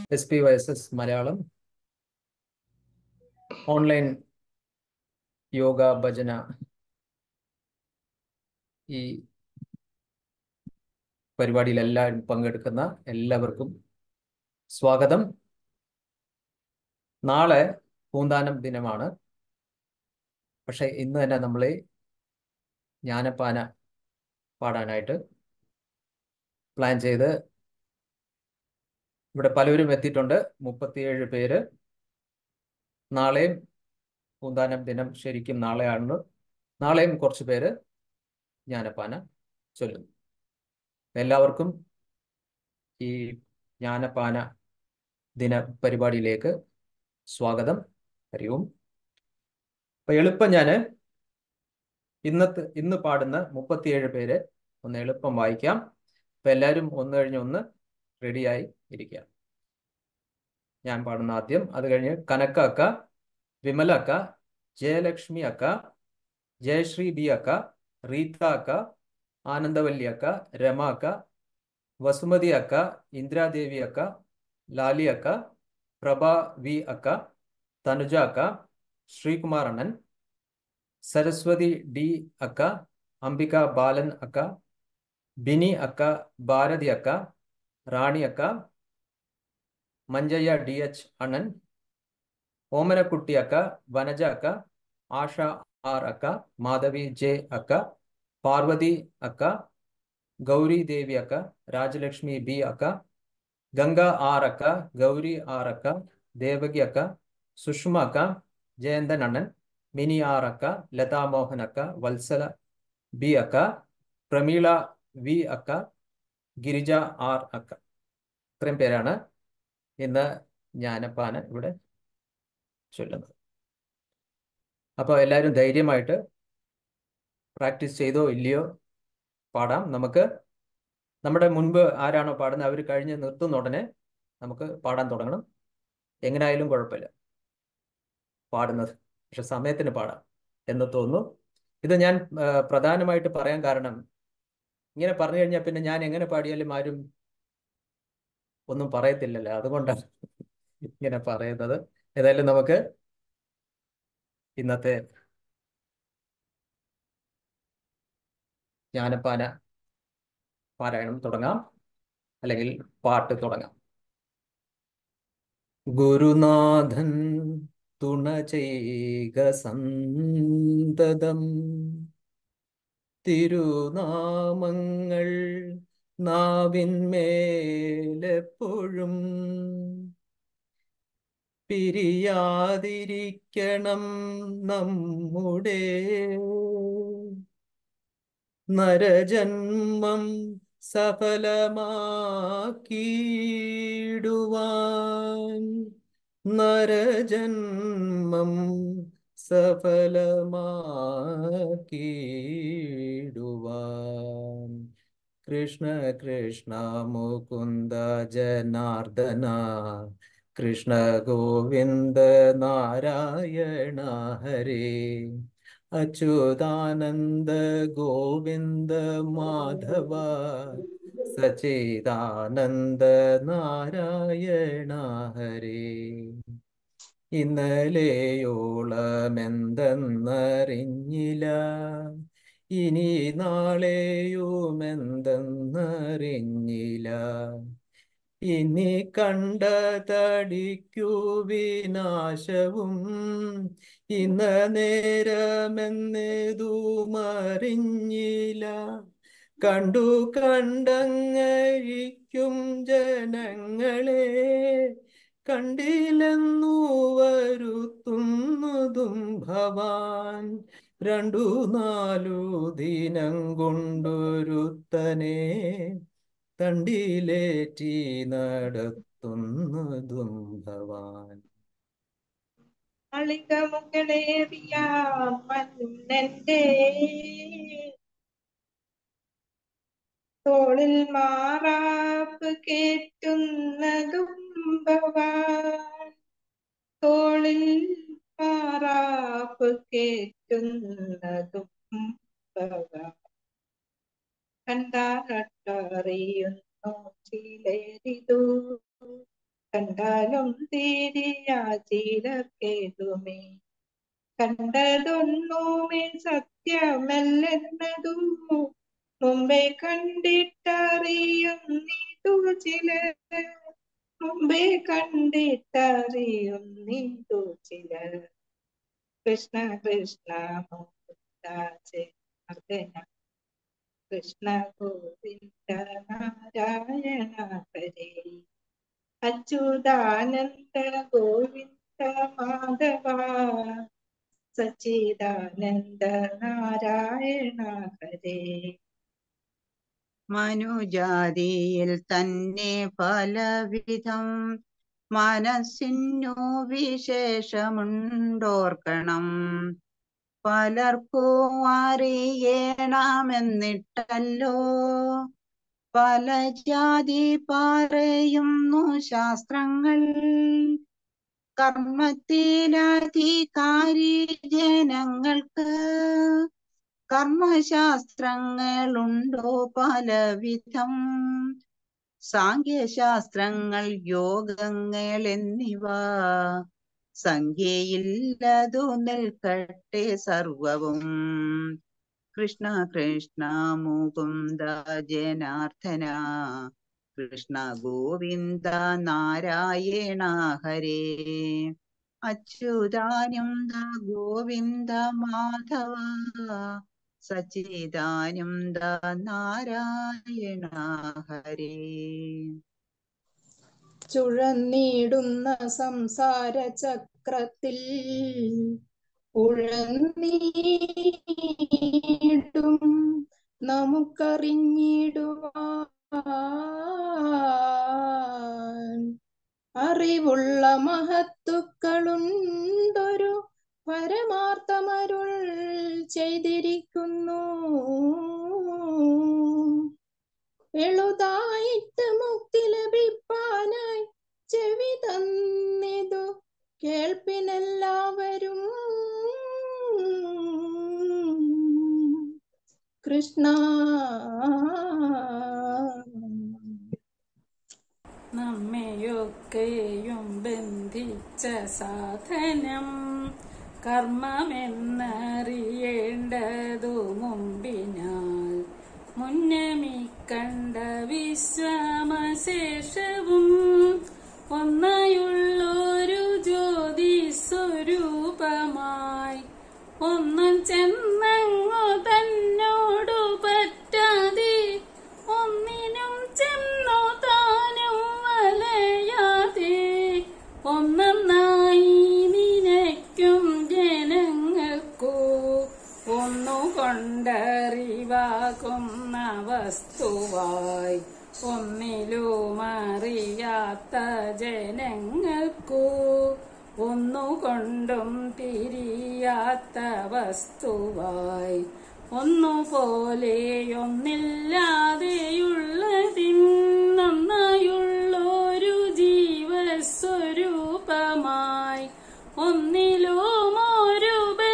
S P Y S S Malayalam online yoga ഭജന ഈ പരിപാടിയിൽ എല്ലാവരും പങ്കെടുക്കുന്ന എല്ലാവർക്കും സ്വാഗതം നാളെ പൂന്താനം ദിനമാണ് പക്ഷെ ഇന്ന് തന്നെ നമ്മൾ ജ്ഞാനപ്പാന പാടാനായിട്ട് പ്ലാൻ ചെയ്ത് ഇവിടെ പലരും എത്തിയിട്ടുണ്ട് മുപ്പത്തിയേഴ് പേര് നാളെയും പൂന്താനം ദിനം ശരിക്കും നാളെയാണ് നാളെയും കുറച്ച് പേര് ജ്ഞാനപ്പാന ചൊല്ലുന്നു എല്ലാവർക്കും ഈ ജ്ഞാനപ്പാന ദിന പരിപാടിയിലേക്ക് സ്വാഗതം ഹരി ഓം അപ്പൊ എളുപ്പം ഞാൻ ഇന്നത്തെ ഇന്ന് പാടുന്ന മുപ്പത്തിയേഴ് പേര് ഒന്ന് എളുപ്പം വായിക്കാം അപ്പൊ എല്ലാവരും ഒന്ന് കഴിഞ്ഞ് ഒന്ന് റെഡിയായി ഇരിക്കുക ഞാൻ പാടുന്ന ആദ്യം അത് കഴിഞ്ഞ് കനക്ക അക്ക വിമല അക്ക ജയലക്ഷ്മി അക്ക ജയശ്രീ ബി അക്ക റീത്ത അക്ക ആനന്ദവല്ലി അക്ക രമ അക്ക വസുമതി അക്ക ഇന്ദിരാദേവി അക്ക ലാലി അക്ക പ്രഭ വി അക്ക തനുജ അക്ക ശ്രീകുമാർ അണ്ണൻ സരസ്വതി ഡി അക്ക അംബിക ബാലൻ അക്ക ബിനി അക്ക ഭാരതി അക്ക റാണി അക്ക മഞ്ചയ്യ ഡി എച്ച് അണ്ണൻ ഓമനക്കുട്ടി അക്ക വനജ അക്ക ആഷ ആർ അക്ക മാധവി ജെ അക്ക പാർവതി അക്ക ഗൗരി ദേവി അക്ക രാജലക്ഷ്മി ബി അക്ക ഗംഗ ആർ അക്ക ഗൗരി ആർ അക്ക ദേവകി അക്ക സുഷ്മ അക്ക ജയന്തൻ അണ്ണൻ മിനി ആർ അക്ക ലതാ മോഹൻ അക്ക വത്സല ബി അക്ക പ്രമീള വി അക്ക ഗിരിജ ആർ അക്ക ഇത്രയും പേരാണ് ഇന്ന് ജ്ഞാനപ്പാന ഇവിടെ ചൊല്ലുന്നത് അപ്പോൾ എല്ലാവരും ധൈര്യമായിട്ട് പ്രാക്ടീസ് ചെയ്തോ ഇല്ലയോ പാടാം നമുക്ക് നമ്മുടെ മുൻപ് ആരാണോ പാടുന്നത് അവർ കഴിഞ്ഞ് നിർത്തുന്ന ഉടനെ നമുക്ക് പാടാൻ തുടങ്ങണം എങ്ങനെയായാലും കുഴപ്പമില്ല പാടുന്നത് പക്ഷെ സമയത്തിന് പാടാം എന്ന് തോന്നുന്നു ഇത് ഞാൻ പ്രധാനമായിട്ട് പറയാൻ കാരണം ഇങ്ങനെ പറഞ്ഞു കഴിഞ്ഞാൽ പിന്നെ ഞാൻ എങ്ങനെ പാടിയാലും ആരും ഒന്നും പറയത്തില്ലല്ലോ അതുകൊണ്ടാണ് ഇങ്ങനെ പറയുന്നത് ഏതായാലും നമുക്ക് ഇന്നത്തെ ജ്ഞാനപ്പാന പാരായണം തുടങ്ങാം അല്ലെങ്കിൽ പാട്ട് തുടങ്ങാം ഗുരുനാഥൻ തുണ ചെയ്യുക സന്തതം തിരുനാമങ്ങൾ നാവിന്മേലെപ്പോഴും പിരിയാതിരിക്കണം നമ്മുടെ നരജന്മം സഫലമാക്കിയിടുവാൻ നരജന്മം സഫലമാക്കിയിടുവാൻ കൃഷ്ണ കൃഷ്ണ മുകുന്ദ ജനാർദ്ദന കൃഷ്ണ ഗോവിന്ദ നാരായണ ഹരേ അച്യുതാനന്ദ ഗോവിന്ദ മാധവ സച്ചിദാനന്ദ നാരായണ ഹരേ ഇന്നലെയോളമെന്തെന്നറിഞ്ഞില്ല ഇനി നാളെയുമെന്തെന്നറിഞ്ഞില്ല ഇനി കണ്ട തടിക്കു വിനാശവും ഇന്ന നേരമെന്നതുമറിഞ്ഞില്ല കണ്ടു കണ്ടങ്ങഴിക്കും ജനങ്ങളെ കണ്ടില്ലെന്നു വരുത്തുന്നതും ഭവാൻ രണ്ടു നാലു ദിനം കൊണ്ടൊരുത്തനെ തണ്ടിലേറ്റി നടത്തുന്നതും ഭവാൻ അളികമുകളേറിയ മന്നന്റെ തോളിൽ മാറാപ്പ് കേറ്റുന്നതും ഭവാൻ തോളിൽ മാറാപ്പ് കേറ്റുന്നതും ഭവാൻ കണ്ടാലട്ടറിയുന്നു ചിലരിതു കണ്ടാലും തീരിയാ ചിലർക്കേതുമേ കണ്ടതൊന്നുമേ സത്യമല്ലെന്നതും മുമ്പേ കണ്ടിട്ടറിയുന്നിതു ചിലർ മുമ്പേ കണ്ടിട്ടറിയുന്നിതു ചിലർ കൃഷ്ണ കൃഷ്ണ മുകുന്ദ ജനാർദ്ദന കൃഷ്ണ ഗോവിന്ദ നാരായണ ഹരേ അച്യുതാനന്ദ ഗോവിന്ദ മാധവ സച്ചിദാനന്ദ നാരായണ ഹരേ മനുജാതിയിൽ തന്നെ പലവിധം മനസ്സിനു വിശേഷമുണ്ടോർക്കണം പലർക്കും അറിയണമെന്നിട്ടല്ലോ പല ജാതി പറയുന്നു ശാസ്ത്രങ്ങൾ കർമ്മത്തിലധികാരി ജനങ്ങൾക്ക് കർമ്മശാസ്ത്രങ്ങളുണ്ടോ പലവിധം സാഖ്യശാസ്ത്രങ്ങൾ യോഗങ്ങൾ എന്നിവ സംഖ്യയില്ലതു നിൽക്കട്ടെ സർവവും കൃഷ്ണ കൃഷ്ണ മുകുന്ദ ജനാർദ്ദന കൃഷ്ണ ഗോവിന്ദ നാരായണ ഹരേ അച്യുതാനന്ദ ഗോവിന്ദ മാധവ സച്ചിദാനന്ദ നാരായണ ഹരേ ചുഴന്നിടുന്ന സംസാര ചക്രത്തിൽ ഉഴന്നീടും നമുക്കറിഞ്ഞിടുവാൻ അറിവുള്ള മഹത്തുക്കളുണ്ടൊരു പരമാർത്ഥമരുൾ ചെയ്തിരിക്കുന്നു എളുതായിട്ട് മുക്തി ലഭിപ്പാനായി ചെവി തന്നിതു കേൾപ്പിനെല്ലാവരും കൃഷ്ണ നമ്മയൊക്കെയും ബന്ധിച്ച സാധനം കർമ്മമെന്നറിയേണ്ടതു മുമ്പിനാൽ മുന്നമി കണ്ട വിശ്വാമശേഷവും ഒന്നായുള്ളൊരു ജ്യോതി സ്വരൂപമായി ഒന്നും ചെന്നങ്ങു തന്നോടു പറ്റാതെ ഒന്നിനും ചെന്നു താനും വലയാതെ ഒന്നായി നിനയ്ക്കും ജനങ്ങൾക്കു ഒന്നുകൊണ്ടറിവാകുന്ന വസ്തുവായി ഒന്നിലും അറിയാത്ത ജനങ്ങൾക്കു ഒന്നുകൊണ്ടും തിരിയാത്ത വസ്തുവായി ഒന്നുപോലെ ഒന്നില്ലാതെയുള്ളതിന്നൊന്നായുള്ളൊരു ജീവസ്വരൂപമായി ഒന്നിലും ഒരു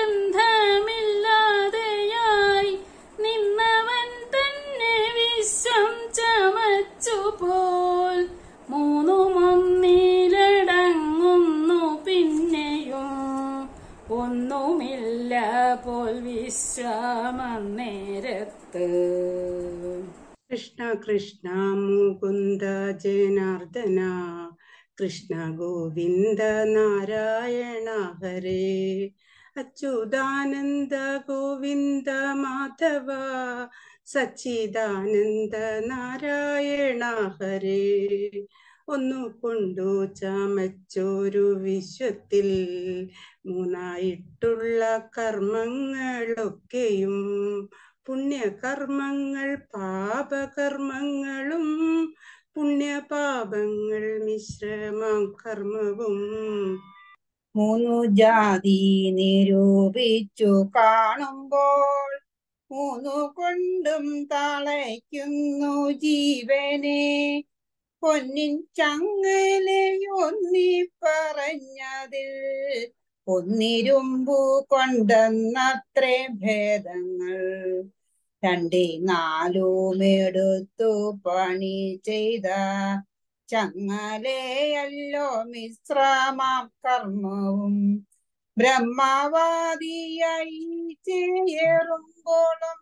ബന്ധമില്ലാതെയായി നിന്നവൻ തന്നെ വിശ്വം ചമച്ചു പോൽ മൂന്നും ഒന്നിലടങ്ങുന്നു പിന്നെയും ഒന്നുമില്ല പോൽ വിശ്വാമന്നേരത്ത് കൃഷ്ണ കൃഷ്ണ മുകുന്ദ ജനാർദ്ദന കൃഷ്ണ ഗോവിന്ദ നാരായണ ഹരേ അച്യുതാനന്ദ ഗോവിന്ദ മാധവ സച്ചിദാനന്ദ നാരായണ ഹരേ ഒന്നു കൊണ്ടു ചമച്ചൊരു വിശ്വത്തിൽ മൂന്നായിട്ടുള്ള കർമ്മങ്ങളൊക്കെയും പുണ്യകർമ്മങ്ങൾ പാപകർമ്മങ്ങളും പുണ്യപാപങ്ങൾ മിശ്രമം കർമ്മവും മൂന്നു ജാതി നിരൂപിച്ചു കാണുമ്പോൾ മൂന്നു കൊണ്ടും തളയ്ക്കുന്നു ജീവനെ പൊന്നിൻ ചങ്ങലയൊന്നി പറഞ്ഞതിൽ ഒന്നിരുമ്പു കൊണ്ടെന്നത്രേ ഭേദങ്ങൾ രണ്ടേ നാലും എടുത്തു പണി ചെയ്ത ചങ്ങലയല്ലോ മിശ്രമാം കർമ്മവും ബ്രഹ്മവാദിയായി ചേറുമ്പോളും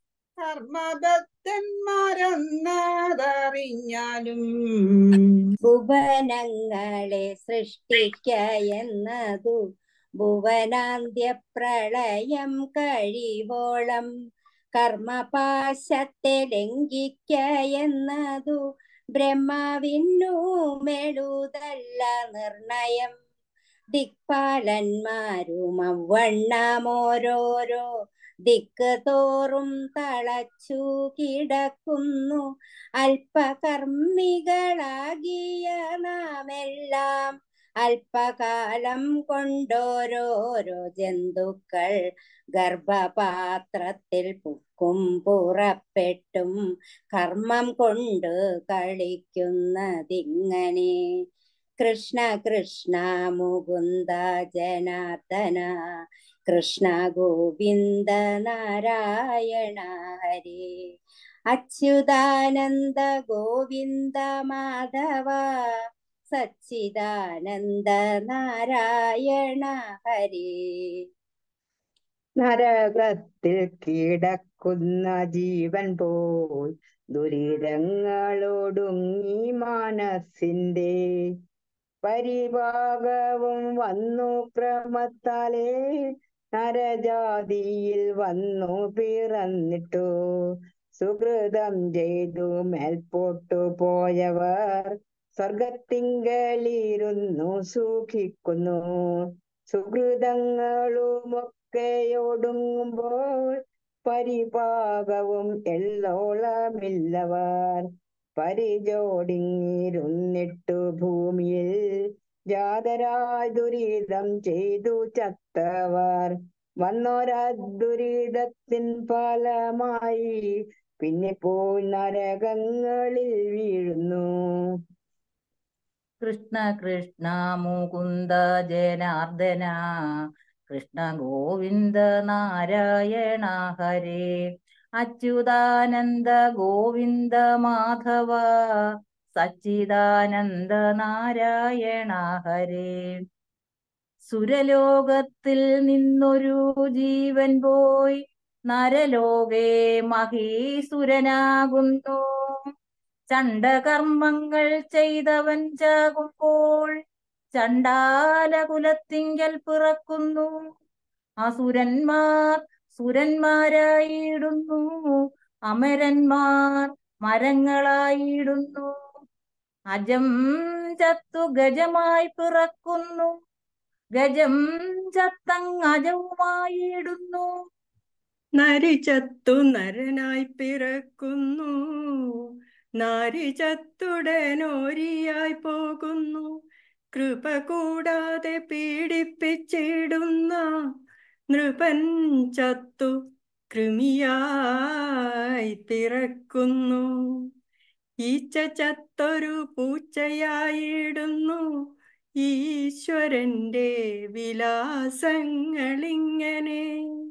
കർമ്മബദ്ധന്മാരെന്നതറിഞ്ഞാലും ഭുവനങ്ങളെ സൃഷ്ടിക്ക എന്നതു ഭുവനാന്ത്യപ്രളയം കഴിവോളം കർമ്മപാശത്തെ ലംഘിക്ക എന്നതു ബ്രഹ്മാവിന്നു മെഴുതല്ല നിർണയം ദിക്പാലന്മാരും അവണ്ണമോരോരോ ദിക്ക് തോറും തളച്ചു കിടക്കുന്നു അല്പകർമ്മികളാകിയ നാമെല്ലാം അല്പകാലം കൊണ്ടോരോരോ ജന്തുക്കൾ ഗർഭപാത്രത്തിൽ പുക്കും പുറപ്പെട്ടും കർമ്മം കൊണ്ട് കളിക്കുന്നതിങ്ങനെ കൃഷ്ണ കൃഷ്ണ മുകുന്ദ ജനാർദ്ദന കൃഷ്ണ ഗോവിന്ദ നാരായണ ഹരേ അച്യുതാനന്ദ ഗോവിന്ദ മാധവ സച്ചിദാനന്ദ നാരായണ ഹരേ നരകത്തിൽ കിടക്കുന്ന ജീവൻ പോൽ ദുരിതങ്ങളോടുങ്ങി മനസ്സിന്റെ പരിഭാഗവും വന്നു ക്രമത്താലേ നരജാതിയിൽ വന്നു പിറന്നിട്ടു സുഹൃതം ചെയ്തു മേൽപോട്ടു പോയവർ സ്വർഗത്തിങ്കലിരുന്നു സൂക്ഷിക്കുന്നു സുഹൃതങ്ങളുമൊക്കെയൊടുങ്ങുമ്പോൾ പരിപാകവും എള്ളോളമില്ലവർ പരിചോടിങ്ങിരുന്നിട്ടു ഭൂമിയിൽ ജാതരായ ദുരിതം ചെയ്തു ചത്തവർ വന്നൊരദുരിതത്തിൻ ഫലമായി പിന്നെ പോയി നരകങ്ങളിൽ വീഴുന്നു കൃഷ്ണ കൃഷ്ണ മുകുന്ദ ജനാർദ്ദന കൃഷ്ണ ഗോവിന്ദ നാരായണ ഹരേ അച്യുതാനന്ദ ഗോവിന്ദ മാധവ സച്ചിദാനന്ദ നാരായണ ഹരേ സുരലോകത്തിൽ നിന്നൊരു ജീവൻ പോയി നരലോകേ മഹീസുരനാകുന്നു ചണ്ടകർമ്മങ്ങൾ ചെയ്തവൻ ചാകുമ്പോൾ ചണ്ടാലകുലത്തിങ്കൽ പിറക്കുന്നു അസുരന്മാർ സുരന്മാരായിടുന്നു അമരന്മാർ മരങ്ങളായിടുന്നു അജം ചത്തു ഗജമായി പിറക്കുന്നു ഗജം ചത്തങ്ങജവുമായിടുന്നു നരി ചത്തു നരനായി പിറക്കുന്നു നാരി ചത്തുടനോരിയായി പോകുന്നു കൃപ കൂടാതെ പീഡിപ്പിച്ചിടുന്ന നൃപൻ ചത്തു കൃമിയായി പിറക്കുന്നു ഈച്ച ചത്തൊരു പൂച്ചയായിടുന്നു ഈശ്വരന്റെ വിലാസങ്ങളിങ്ങനെ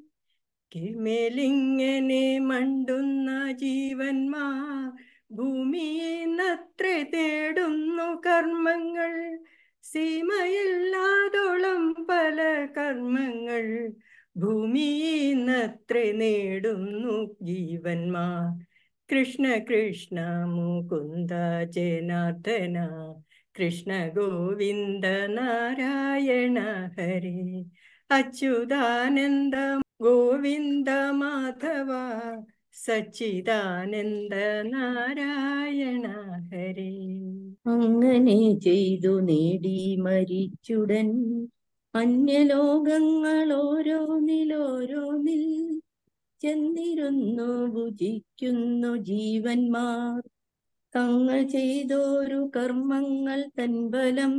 കിമേലിങ്ങനെ മണ്ടുന്ന ജീവന്മാർ ഭൂമിയെന്നത്രേ തേടുന്നു കർമ്മങ്ങൾ സീമയില്ലാതോളം പല കർമ്മങ്ങൾ ഭൂമിയെന്നത്രേ നേടുന്നു ജീവന്മാർ കൃഷ്ണ കൃഷ്ണ മുകുന്ദ ജനാർദ്ദന കൃഷ്ണ ഗോവിന്ദ നാരായണ ഹരേ അച്യുതാനന്ദ ഗോവിന്ദ മാധവ സച്ചിദാനന്ദ നാരായണ ഹരേ അങ്ങനെ ചെയ്തു നേടി മരിച്ചുടൻ അന്യലോകങ്ങൾ ഓരോന്നിലോരോന്നിൽ ചെന്നിരുന്നു ഭുജിക്കുന്നു ജീവന്മാർ തങ്ങൾ ചെയ്തോരു കർമ്മങ്ങൾ തൻബലം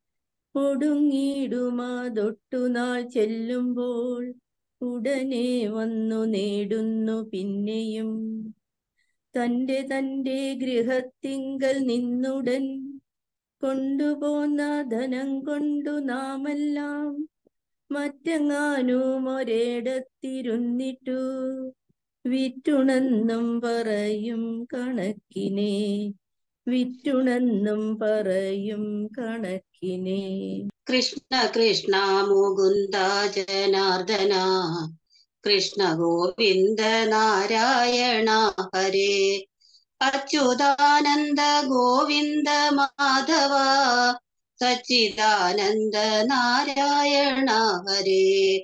ഒടുങ്ങിയിടുമാതൊട്ടു നാൾ ചെല്ലുമ്പോൾ ഉടനെ വന്നു നേടുന്നു പിന്നെയും തന്റെ തന്റെ ഗൃഹത്തിങ്കൽ നിന്നുടൻ കൊണ്ടുപോന്ന ധനം കൊണ്ടു നാമെല്ലാം മറ്റെങ്ങാനും ഒരിടത്തിരുന്നിട്ടു വിറ്റുണെന്നും പറയും കണക്കിനെ വിറ്റുണെന്നും പറയും കണക്കിനെ കൃഷ്ണ കൃഷ്ണ മുകുന്ദ ജനാർദ്ദന കൃഷ്ണ ഗോവിന്ദ നാരായണ ഹരേ അച്യുതാനന്ദ ഗോവിന്ദ മാധവ സച്ചിദാനന്ദ നാരായണ ഹരേ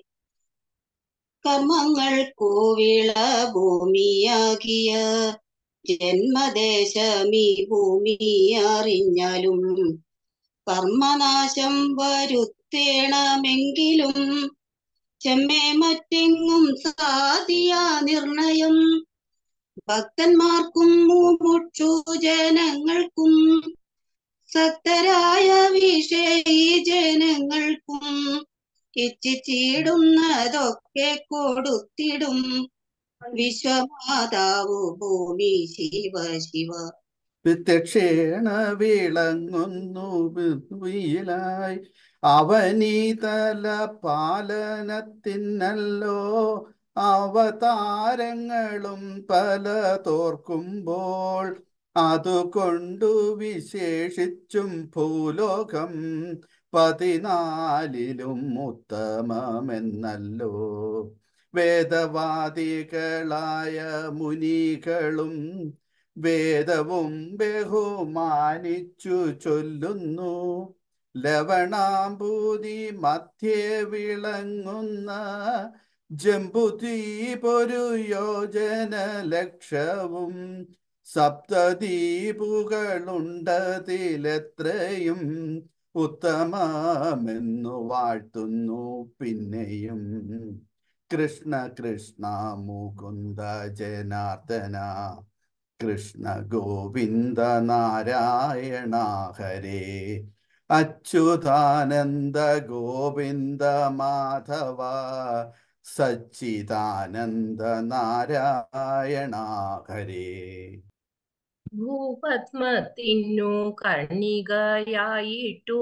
കർമ്മങ്ങൾക്കോവിള ഭൂമിയാകിയ ജന്മദേശമീ ഭൂമി അറിഞ്ഞാലും കർമ്മനാശം വരുത്തേണമെങ്കിലും ചെമ്മേ മറ്റെങ്ങും സാധിയ നിർണയം ഭക്തന്മാർക്കും മുമുക്ഷു ജനങ്ങൾക്കും സക്തരായ വിഷയി ജനങ്ങൾക്കും ഇച്ഛിച്ചിടുന്നതൊക്കെ കൊടുത്തിടും വിശ്വമാതാവു ഭൂമി ശിവ ശിവ പ്രത്യക്ഷേണ വിളങ്ങുന്നു വീലായി അവനീതല പാലനത്തിനല്ലോ അവതാരങ്ങളും പല തോർക്കുമ്പോൾ അതുകൊണ്ടു വിശേഷിച്ചും ഭൂലോകം പതിനാലിലും ഉത്തമമെന്നല്ലോ വേദവാദികളായ മുനികളും വേദവും ബഹുമാനിച്ചു ചൊല്ലുന്നു ലവണാംബൂതി മധ്യേ വിളങ്ങുന്ന ജംബുദ്വീപൊരു യോജന ലക്ഷവും സപ്തദ്വീപുകളുണ്ടതിലെത്രയും ഉത്തമമെന്നു വാഴ്ത്തുന്നു പിന്നെയും കൃഷ്ണ കൃഷ്ണ മുകുന്ദ ജനാർദ്ദന കൃഷ്ണ ഗോവിന്ദ നാരായണ ഹരേ അച്യുതാനന്ദ ഗോവിന്ദ മാധവ സച്ചിദാനന്ദ നാരായണ ഹരേ ഭൂപത്മത്തിനു കർണികയായിട്ടു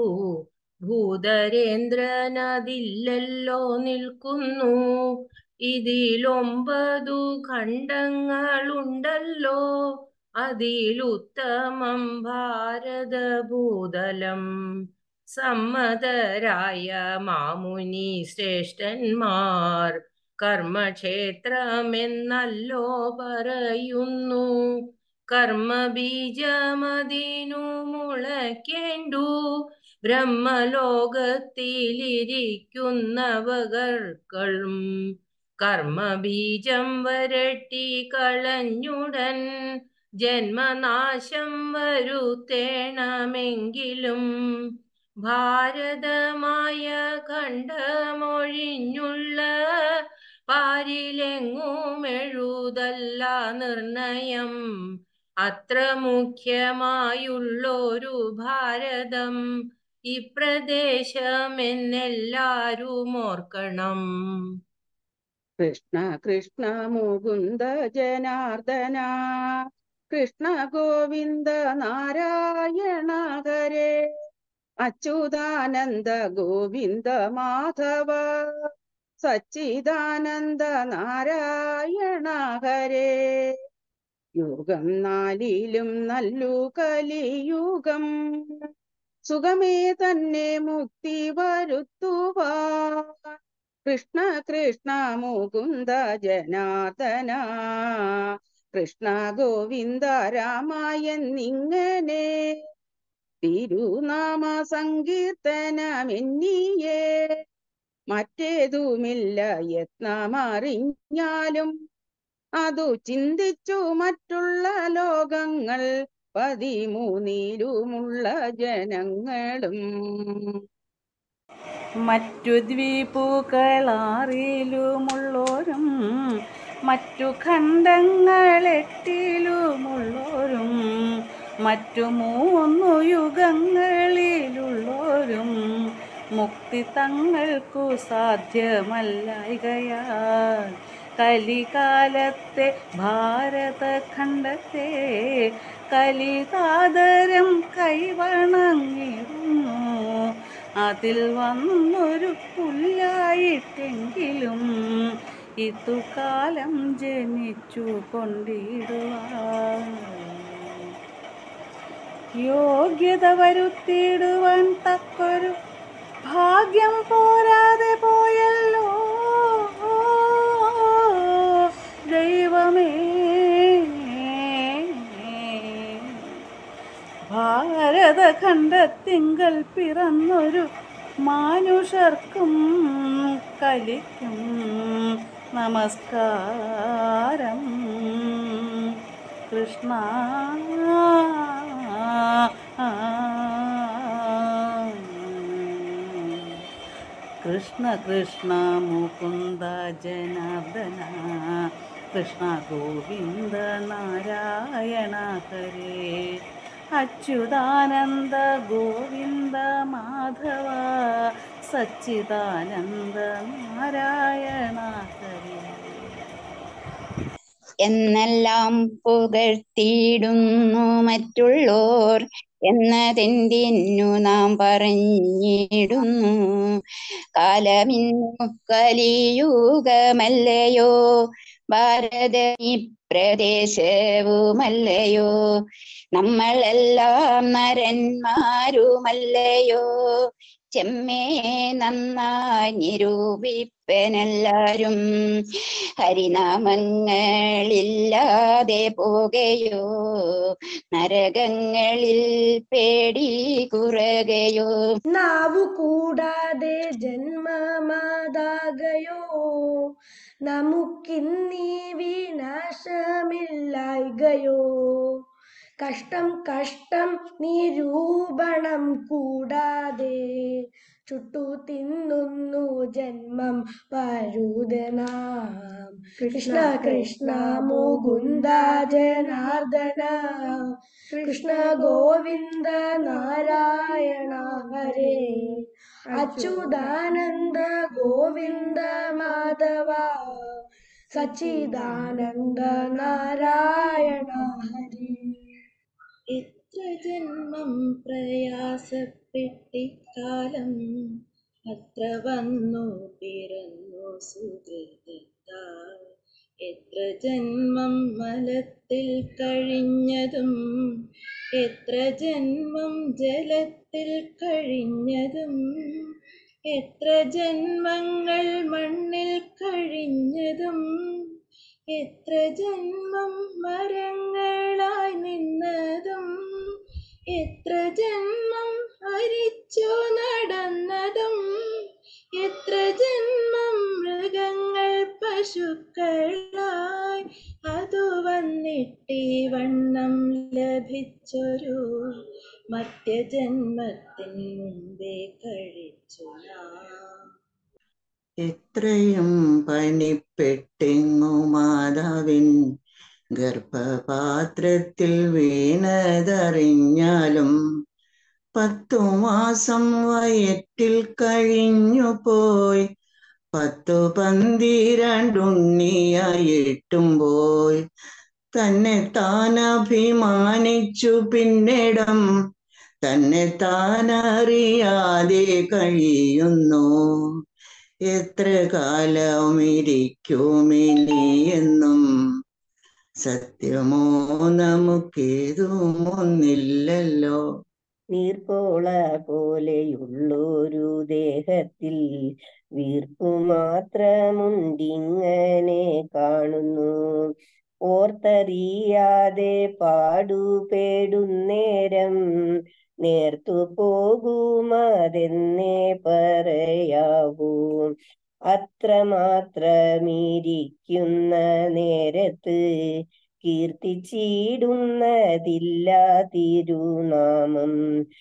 ഭൂതരേന്ദ്രനതില്ലല്ലോ നിൽക്കുന്നു ഇതിലൊമ്പതു ഖണ്ഡങ്ങളുണ്ടല്ലോ അതിലുത്തമം ഭാരതഭൂതലം സമ്മതരായ മാമുനി ശ്രേഷ്ഠന്മാർ കർമ്മക്ഷേത്രമെന്നല്ലോ പറയുന്നു കർമ്മബീജമതിനു മുളയ്ക്കേണ്ടു ബ്രഹ്മലോകത്തിലിരിക്കുന്നവകൾക്കും കർമ്മബീജം വരട്ടി കളഞ്ഞുടൻ ജന്മനാശം വരുത്തേണമെങ്കിലും ഭാരതമായ ഖണ്ഡമൊഴിഞ്ഞുള്ള പാരിലെങ്ങുമെഴുതല്ല നിർണയം അത്ര മുഖ്യമായുള്ളൊരു ഭാരതം ഇപ്രദേശമെന്നെല്ലാരും ഓർക്കണം കൃഷ്ണ കൃഷ്ണ മുകുന്ദ ജനാർദ്ദന കൃഷ്ണ ഗോവിന്ദ നാരായണ ഹരേ അച്യുതാനന്ദ ഗോവിന്ദ മാധവ സച്ചിദാനന്ദ നാരായണ ഹരേ യുഗം നാലിലും നല്ലു കലിയുഗം സുഖമേ തന്നെ മുക്തി വരുത്തുവാൻ കൃഷ്ണ കൃഷ്ണ മുകുന്ദ ജനാർദ്ദന കൃഷ്ണ ഗോവിന്ദ രാമായെന്നിങ്ങനെ തിരുനാമ സങ്കീർത്തനമെന്നിയേ മറ്റേതുമില്ല യത്നമറിഞ്ഞാലും അതു ചിന്തിച്ചു മറ്റുള്ള ലോകങ്ങൾ പതിമൂന്നിലുമുള്ള ജനങ്ങളും മറ്റു ദ്വീപുകളാറിലുമുള്ളോരും മറ്റു ഖണ്ഡങ്ങളെട്ടിലുമുള്ളോരും മറ്റു മൂന്നു യുഗങ്ങളിലുള്ളോരും മുക്തി തങ്ങൾക്കു സാധ്യമല്ലായികയാൽ കലികാലത്തെ ഭാരതഖണ്ഡത്തെ കലികാതരം കൈവണങ്ങിടുന്നു അതിൽ വന്നൊരു പുല്ലായിട്ടെങ്കിലും ഇതുകാലം ജനിച്ചു കൊണ്ടിടുവാൻ യോഗ്യത വരുത്തിയിടുവാൻ തക്കൊരു ഭാഗ്യം പോരാതെ പോയല്ലോ ദൈവമേ ഭാരതഖണ്ഡത്തിങ്കൽ പിറന്നൊരു മാനുഷർക്കും കലിക്കും നമസ്കാരം കൃഷ്ണ കൃഷ്ണ കൃഷ്ണ മുകുന്ദ ജനാർദ്ദന കൃഷ്ണ ഗോവിന്ദ നാരായണ ഹരേ അച്യുതാനന്ദ ഗോവിന്ദ മാധവ സച്ചിദാനന്ദ നാരായണ ഹരേ എന്നെല്ലാം പുകഴ്ത്തിയിടുന്നു മറ്റുള്ളോർ എന്നതെന്തിനു നാം പറഞ്ഞിടുന്നു കാലമിന്നു കലിയുഗമല്ലയോ ഭാരത ഈ പ്രദേശവുമല്ലയോ നമ്മളെല്ലാം നരന്മാരുമല്ലയോ ചെമ്മേ നന്നായി നിരൂപിപ്പനെല്ലാരും ഹരിനാമങ്ങളില്ലാതെ പോകയോ നരകങ്ങളിൽ പേടി കുറകയോ നാവു കൂടാതെ ജന്മമാതാകയോ നമുക്കിന്നീ വിനാശമില്ലായ്കയോ കഷ്ടം കഷ്ടം നിരൂപണം കൂടാതെ ചുട്ടു തിന്നുന്നു ജന്മം പരുതനാം കൃഷ്ണ കൃഷ്ണ മുകുന്ദ ജനാർദ്ദന കൃഷ്ണ ഗോവിന്ദ നാരായണ ഹരേ അച്യുതാനന്ദ ഗോവിന്ദ മാധവ സച്ചിദാനന്ദ നാരായണ ഹരേ എത്ര ജന്മം പ്രയാസപ്പെട്ടിക്കാലം അത്ര വന്നു പിറന്നു സുഹൃത്താൽ എത്ര ജന്മം മലത്തിൽ കഴിഞ്ഞതും എത്ര ജന്മം ജലത്തിൽ കഴിഞ്ഞതും എത്ര ജന്മങ്ങൾ മണ്ണിൽ കഴിഞ്ഞതും എത്ര ജന്മം മരങ്ങളായി നിന്നതും എത്ര ജന്മം ഹരിച്ചു നടന്നതും എത്ര ജന്മം മൃഗങ്ങൾ പശുക്കളായി അതു വന്നിട്ടീ വണ്ണം ലഭിച്ചൊരു മധ്യജന്മത്തിൻ മുമ്പേ കഴിച്ചു നാം എത്രയും പണിപ്പെട്ടെങ്ങു മാതാവിൻ ഗർഭപാത്രത്തിൽ വീണതറിഞ്ഞാലും പത്തു മാസം വയറ്റിൽ കഴിഞ്ഞു പോയി പത്തു പന്തിരണ്ടുണ്ണിയായിട്ടും പോയി തന്നെ താൻ അഭിമാനിച്ചു പിന്നിടം തന്നെ താനറിയാതെ കഴിയുന്നു എത്ര കാലമിരിക്കുമിനി എന്നും സത്യമോ നമുക്കേതും ഒന്നില്ലല്ലോ നീർപ്പോള പോലെയുള്ളൊരു ദേഹത്തിൽ വീർപ്പു മാത്രമുണ്ടിങ്ങനെ കാണുന്നു ഓർത്തറിയാതെ പാടുപേടുന്നേരം നേർത്തു പോകുമതെന്നേ പറയാവൂ അത്രമാത്രമിരിക്കുന്ന നേരത്ത് കീർത്തിച്ചിടുന്നതില്ല തിരുനാമം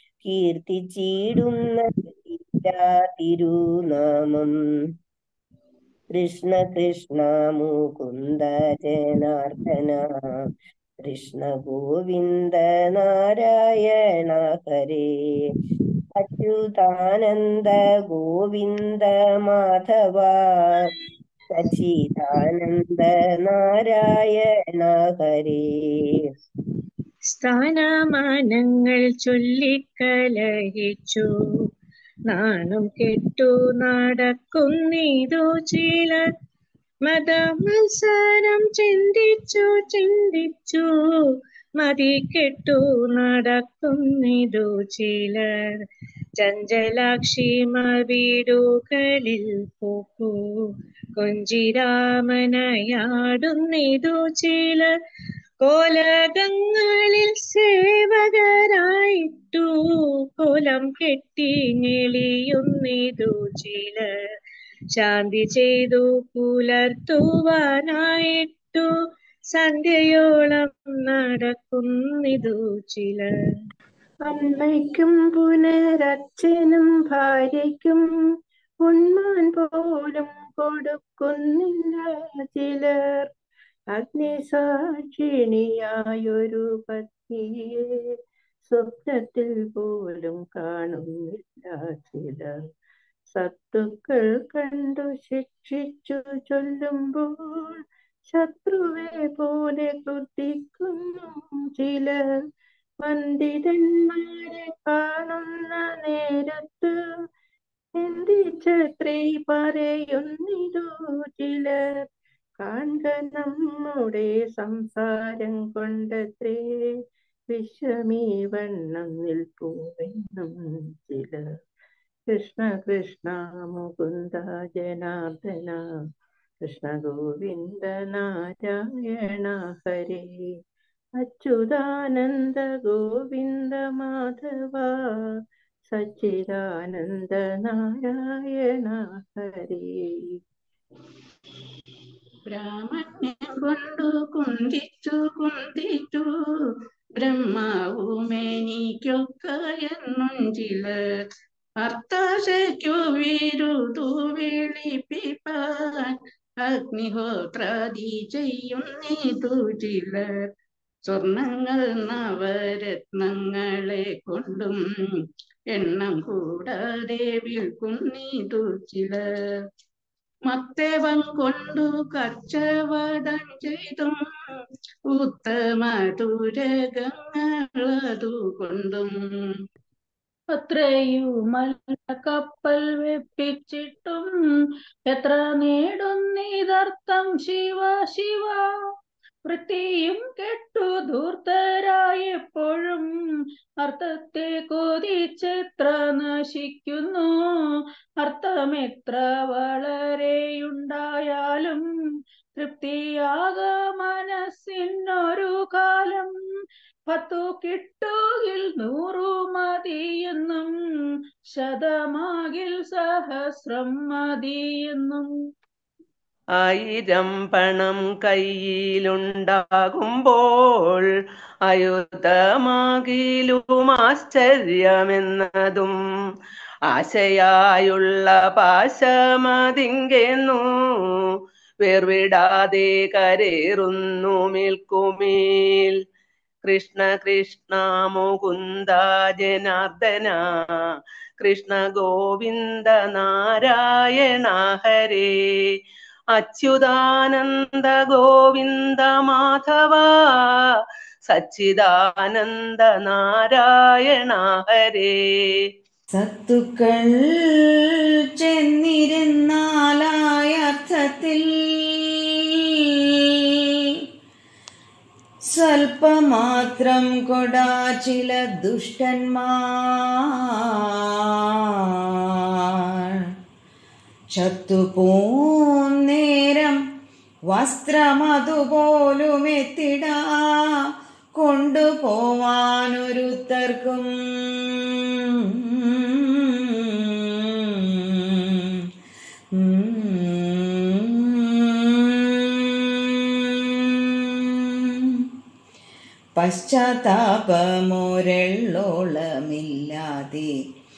കീർത്തിച്ചിടുന്നതില്ല തിരുനാമം കൃഷ്ണ കൃഷ്ണ മുകുന്ദ ജനാർദ്ദന കൃഷ്ണ ഗോവിന്ദ നാരായണ ഹരേ അച്യുതാനന്ദ ഗോവിന്ദ മാധവ സച്ചിദാനന്ദ നാരായണ ഹരേ സ്ഥാനമാനങ്ങൾ ചൊല്ലിക്കലഹിച്ചു നാണം കെട്ടു നടക്കുന്നിതു ചിലർ മതമത്സരം ചിന്തിച്ചു ചിന്തിച്ചു മതിക്കെട്ടു നടക്കുന്നിതു ചിലർ ചഞ്ചലാക്ഷിമ വീടുകളിൽ പോക്കു കൊഞ്ചിരാമനയാടുന്നിതു ചിലർ കോലകങ്ങളിൽ സേവകരായിട്ടു കോലം കെട്ടി ഞെളിയുന്നിതു ചിലർ ശാന്തി ചെയ്തു പുലർത്തുവാനായിട്ടു സന്ധ്യയോളം നടക്കുന്നിതു ചിലർ അമ്മയ്ക്കും പുനരച്ഛനും ഭാര്യയ്ക്കും ഉണ്മാൻ പോലും കൊടുക്കുന്നില്ല ചിലർ അഗ്നിസാക്ഷിണിയായൊരു പത്നിയെ സ്വപ്നത്തിൽ പോലും കാണുന്നില്ല ചിലർ സത്തുക്കൾ കണ്ടു ശിക്ഷിച്ചു ചൊല്ലുമ്പോൾ ശത്രുവെ പോലെ കുത്തിക്കുന്നു ചിലർ പണ്ഡിതന്മാരെ കാണുന്ന നേരത്ത് എന്തിച്ചത്രീ പറയുന്നിതു ചിലർ കാൺക നമ്മുടെ സംസാരം കൊണ്ടത്രേ വിശ്വമീ വണ്ണം നിൽപ്പൂവെന്നും ചിലർ കൃഷ്ണ കൃഷ്ണ മുകുന്ദ ജനാർദ്ദന കൃഷ്ണ ഗോവിന്ദ നാരായണ ഹരേ അച്യുതാനന്ദ ഗോവിന്ദ മാധവ സച്ചിദാനന്ദ നാരായണ ഹരേ ബ്രാഹ്മണ്യം കൊണ്ടു കുന്തിച്ചു കുന്തിച്ചു ബ്രഹ്മാവുമെനിക്കൊക്കെയെന്നും ചിലർ അർത്ഥാശയ്ക്കു വിരുതു വിളിപ്പിപ്പാൻ അഗ്നിഹോത്രാദി ചെയ്യുന്നിതു ചിലർ സ്വർണങ്ങൾ നവരത്നങ്ങളെ കൊണ്ടും എണ്ണം കൂടാതെ വിൽക്കുന്നിതു ചിലർ മത്തേവൻ കൊണ്ടു കച്ചവടം ചെയ്തും ഉത്തമ തുരകങ്ങളതു കൊണ്ടും അത്രയുമല്ല കപ്പൽ വെപ്പിച്ചിട്ടും എത്ര നേടുന്നിതർത്ഥം ശിവ ശിവ വൃത്തിയും കെട്ടു ധൂർത്തരായെപ്പോഴും അർത്ഥത്തെ കൊതിച്ചെത്ര നശിക്കുന്നു അർത്ഥമെത്ര വളരെയുണ്ടായാലും തൃപ്തിയാക മനസ്സിനൊരു കാലം പത്തു കിട്ടുകിൽ നൂറു മതിയെന്നും ശതമാകിൽ സഹസ്രം മതിയെന്നും ആയിരം പണം കയ്യിലുണ്ടാകുമ്പോൾ അയുധമാകിലും ആശ്ചര്യമെന്നതും ആശയായുള്ള പാശമതിങ്കെന്നു വേർവിടാതെ കരേറുന്നു മേൽക്കുമേൽ കൃഷ്ണ കൃഷ്ണ മുകുന്ദ ജനാർദ്ദന കൃഷ്ണ ഗോവിന്ദ നാരായണ ഹരേ അച്യുതാനന്ദ ഗോവിന്ദ മാധവ സച്ചിദാനന്ദ നാരായണ ഹരേ സത്തുക്കൾ ചെന്നിരുന്നാലായ അർത്ഥത്തിൽ സ്വൽപ്പമാത്രം കൊടാ ചില ദുഷ്ടന്മാർ ചത്തുപോന്നേരം വസ്ത്രമതുപോലും എത്തിടാ കൊണ്ടുപോവാനൊരുത്തർക്കും പശ്ചാത്താപമൊരെള്ളോളമില്ലാതെ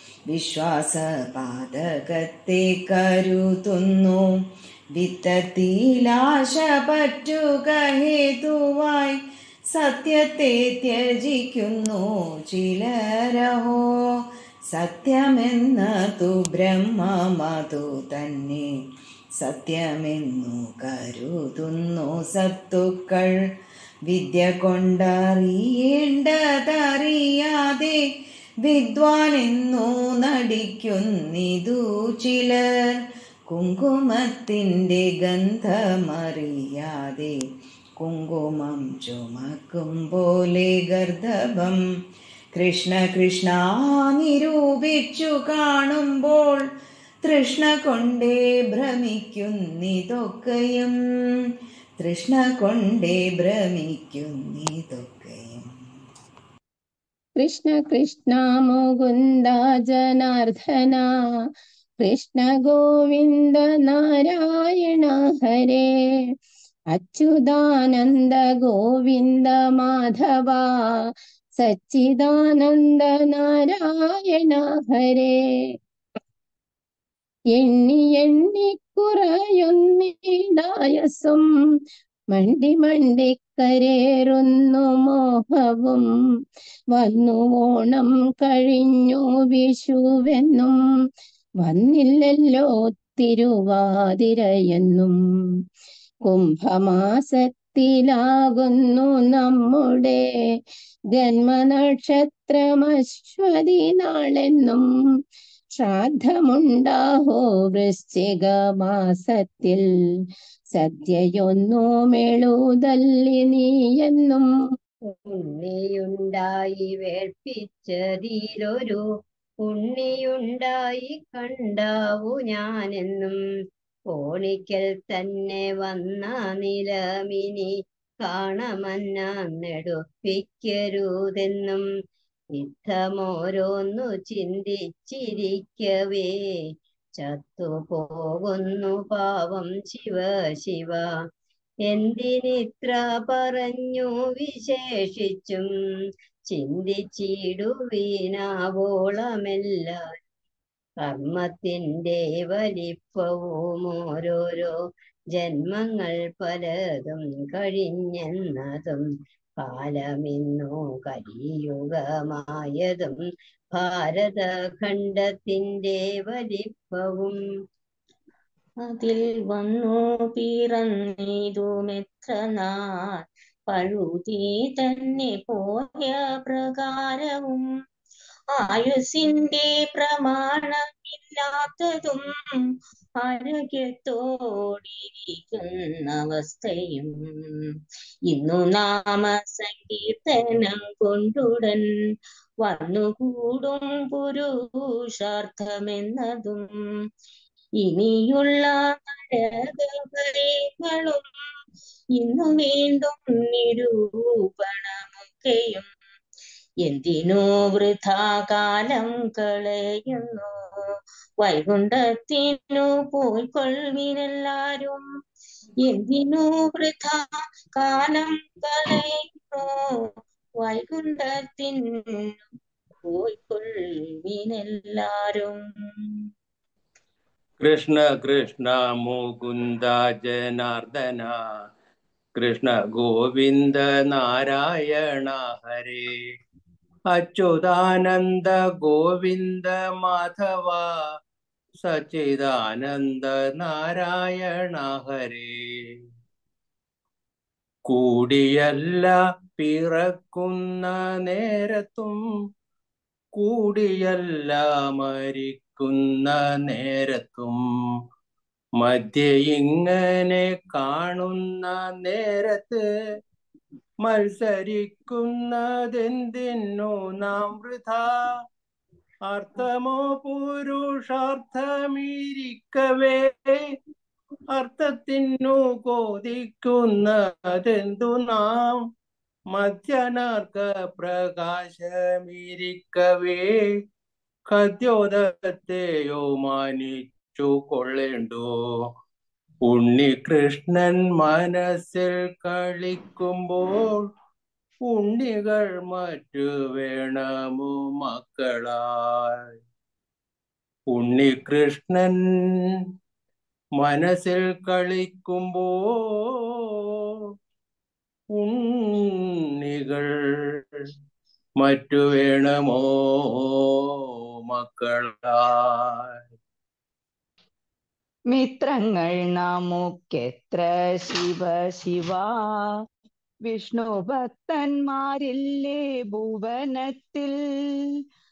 വിശ്വാസപാതകത്തെ കരുതുന്നു വിത്തത്തിലാശ പറ്റുക ഹേതുവായി സത്യത്തെ ത്യജിക്കുന്നു ചിലരഹോ സത്യമെന്നതു ബ്രഹ്മമതു തന്നെ സത്യമെന്നു കരുതുന്നു സത്തുക്കൾ വിദ്യ കൊണ്ടറിയേണ്ടതറിയാതെ വിദ്വാനെന്നു നടിക്കുന്നിതു ചിലർ കുങ്കുമത്തിൻ്റെ ഗന്ധമറിയാതെ കുങ്കുമം ചുമക്കും പോലെ ഗർദഭം കൃഷ്ണ കൃഷ്ണ നിരൂപിച്ചു കാണുമ്പോൾ തൃഷ്ണ കൊണ്ടേ ഭ്രമിക്കുന്നിതൊക്കെയും തൃഷ്ണ കൊണ്ടേ ഭ്രമിക്കുന്നിതൊക്കെയും കൃഷ്ണ കൃഷ്ണ മുകുന്ദ ജനാർദ്ദന കൃഷ്ണ ഗോവിന്ദ നാരായണ ഹരേ അച്യുതാനന്ദ ഗോവിന്ദ മാധവ സച്ചിദാനന്ദ നാരായണ ഹരേ എണ്ണി എണ്ണി കുറയുന്നിടായസും മണ്ടി മണ്ടി കരേറുന്നു മോഹവും വന്നു ഓണം കഴിഞ്ഞു വിഷുവെന്നും വന്നില്ലല്ലോ തിരുവാതിരയെന്നും കുംഭമാസത്തിലാകുന്നു നമ്മുടെ ജന്മനക്ഷത്രമശ്വതി നാളെന്നും ശ്രാദ്ധമുണ്ടാഹോ വൃശ്ചിക മാസത്തിൽ സദ്യയൊന്നു മെഴുതല്ലി നീയെന്നും ഉണ്ണിയുണ്ടായി വേൾപ്പിച്ചതിലൊരു ഉണ്ണിയുണ്ടായി കണ്ടാവു ഞാനെന്നും കോണിക്കൽ തന്നെ വന്ന നിലമിനി കാണമന്നെടുപ്പിക്കരുതെന്നും യുദ്ധമോരോന്നു ചിന്തിച്ചിരിക്കവേ ചത്തുപോകുന്നു പാവം ശിവ ശിവ എന്തിനിത്ര പറഞ്ഞു വിശേഷിച്ചും ചിന്തിച്ചിടുവീനാവോളമെല്ലാം കർമ്മത്തിന്റെ വലിപ്പവും ഓരോരോ ജന്മങ്ങൾ പലതും കഴിഞ്ഞെന്നതും കാലമിന്നു കലിയുഗമായതും ഭാരതഖണ്ഡത്തിന്റെ വലിപ്പവും അതിൽ വന്നു പിറന്നിതുമെത്ര നാൾ പഴുതി തന്നെ പോയ പ്രകാരവും ആയുസിന്റെ പ്രമാണമില്ലാത്തതും ആരോഗ്യത്തോടിരിക്കുന്ന അവസ്ഥയും ഇന്നു നാമ സങ്കീർത്തനം കൊണ്ടുടൻ വന്നുകൂടും പുരുഷാർത്ഥമെന്നതും ഇനിയുള്ള നരകഭയങ്ങളും ഇന്നു വീണ്ടും നിരൂപണമൊക്കെയും എന്തിനു വൃഥാ കാലം കളയുന്നു വൈകുണ്ഠത്തിനു പോയിക്കൊള്ളിനെല്ലാരും എന്തിനു വൃഥാ കാലം കളയുന്നു വൈകുണ്ഠത്തിനു പോയിക്കൊള്ളിനെല്ലാരും കൃഷ്ണ കൃഷ്ണ മുകുന്ദ ജനാർദ്ദന കൃഷ്ണ ഗോവിന്ദ നാരായണ ഹരേ അച്യുതാനന്ദ ഗോവിന്ദ മാധവ സച്ചിദാനന്ദ നാരായണ ഹരേ കൂടിയല്ല പിറക്കുന്ന നേരത്തും കൂടിയല്ല മരിക്കുന്ന നേരത്തും മധ്യ ഇങ്ങനെ കാണുന്ന നേരത്ത് മത്സരിക്കുന്നതെന്തിനു നാം വൃഥ അർത്ഥമോ പുരുഷാർത്ഥമിരിക്കവേ അർത്ഥത്തിനു കോതിക്കുന്നതെന്തു നാം മധ്യനാർക്ക പ്രകാശമിരിക്കവേ കദ്യോദത്തെയോ മാനിച്ചു കൊള്ളേണ്ടോ ഉണ്ണികൃഷ്ണൻ മനസ്സിൽ കളിക്കുമ്പോൾ ഉണ്ണികൾ മറ്റു വേണമോ മക്കളായി ഉണ്ണികൃഷ്ണൻ മനസ്സിൽ കളിക്കുമ്പോൾ ഉണ്ണികൾ മറ്റു വേണമോ മക്കളായി മിത്രങ്ങൾ നമുക്കെത്ര ശിവ ശിവ വിഷ്ണു ഭക്തന്മാരില്ലേ ഭുവനത്തിൽ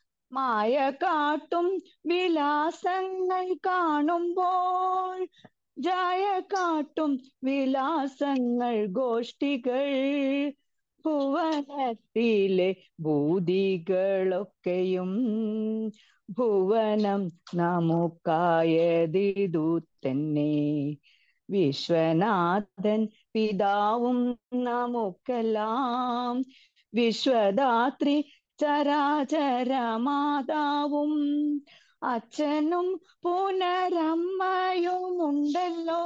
മായ കാട്ടും വിലാസങ്ങൾ കാണുമ്പോൾ ജായ കാട്ടും വിലാസങ്ങൾ ഗോഷ്ഠികൾ ഭുവനത്തിലെ ഭൂതികളൊക്കെയും ഭുവനം നമുക്കായതിതു തന്നെ വിശ്വനാഥൻ പിതാവും നമുക്കെല്ലാം വിശ്വദാത്രി ചരാചര മാതാവും അച്ഛനും പുനരമ്മയുമുണ്ടല്ലോ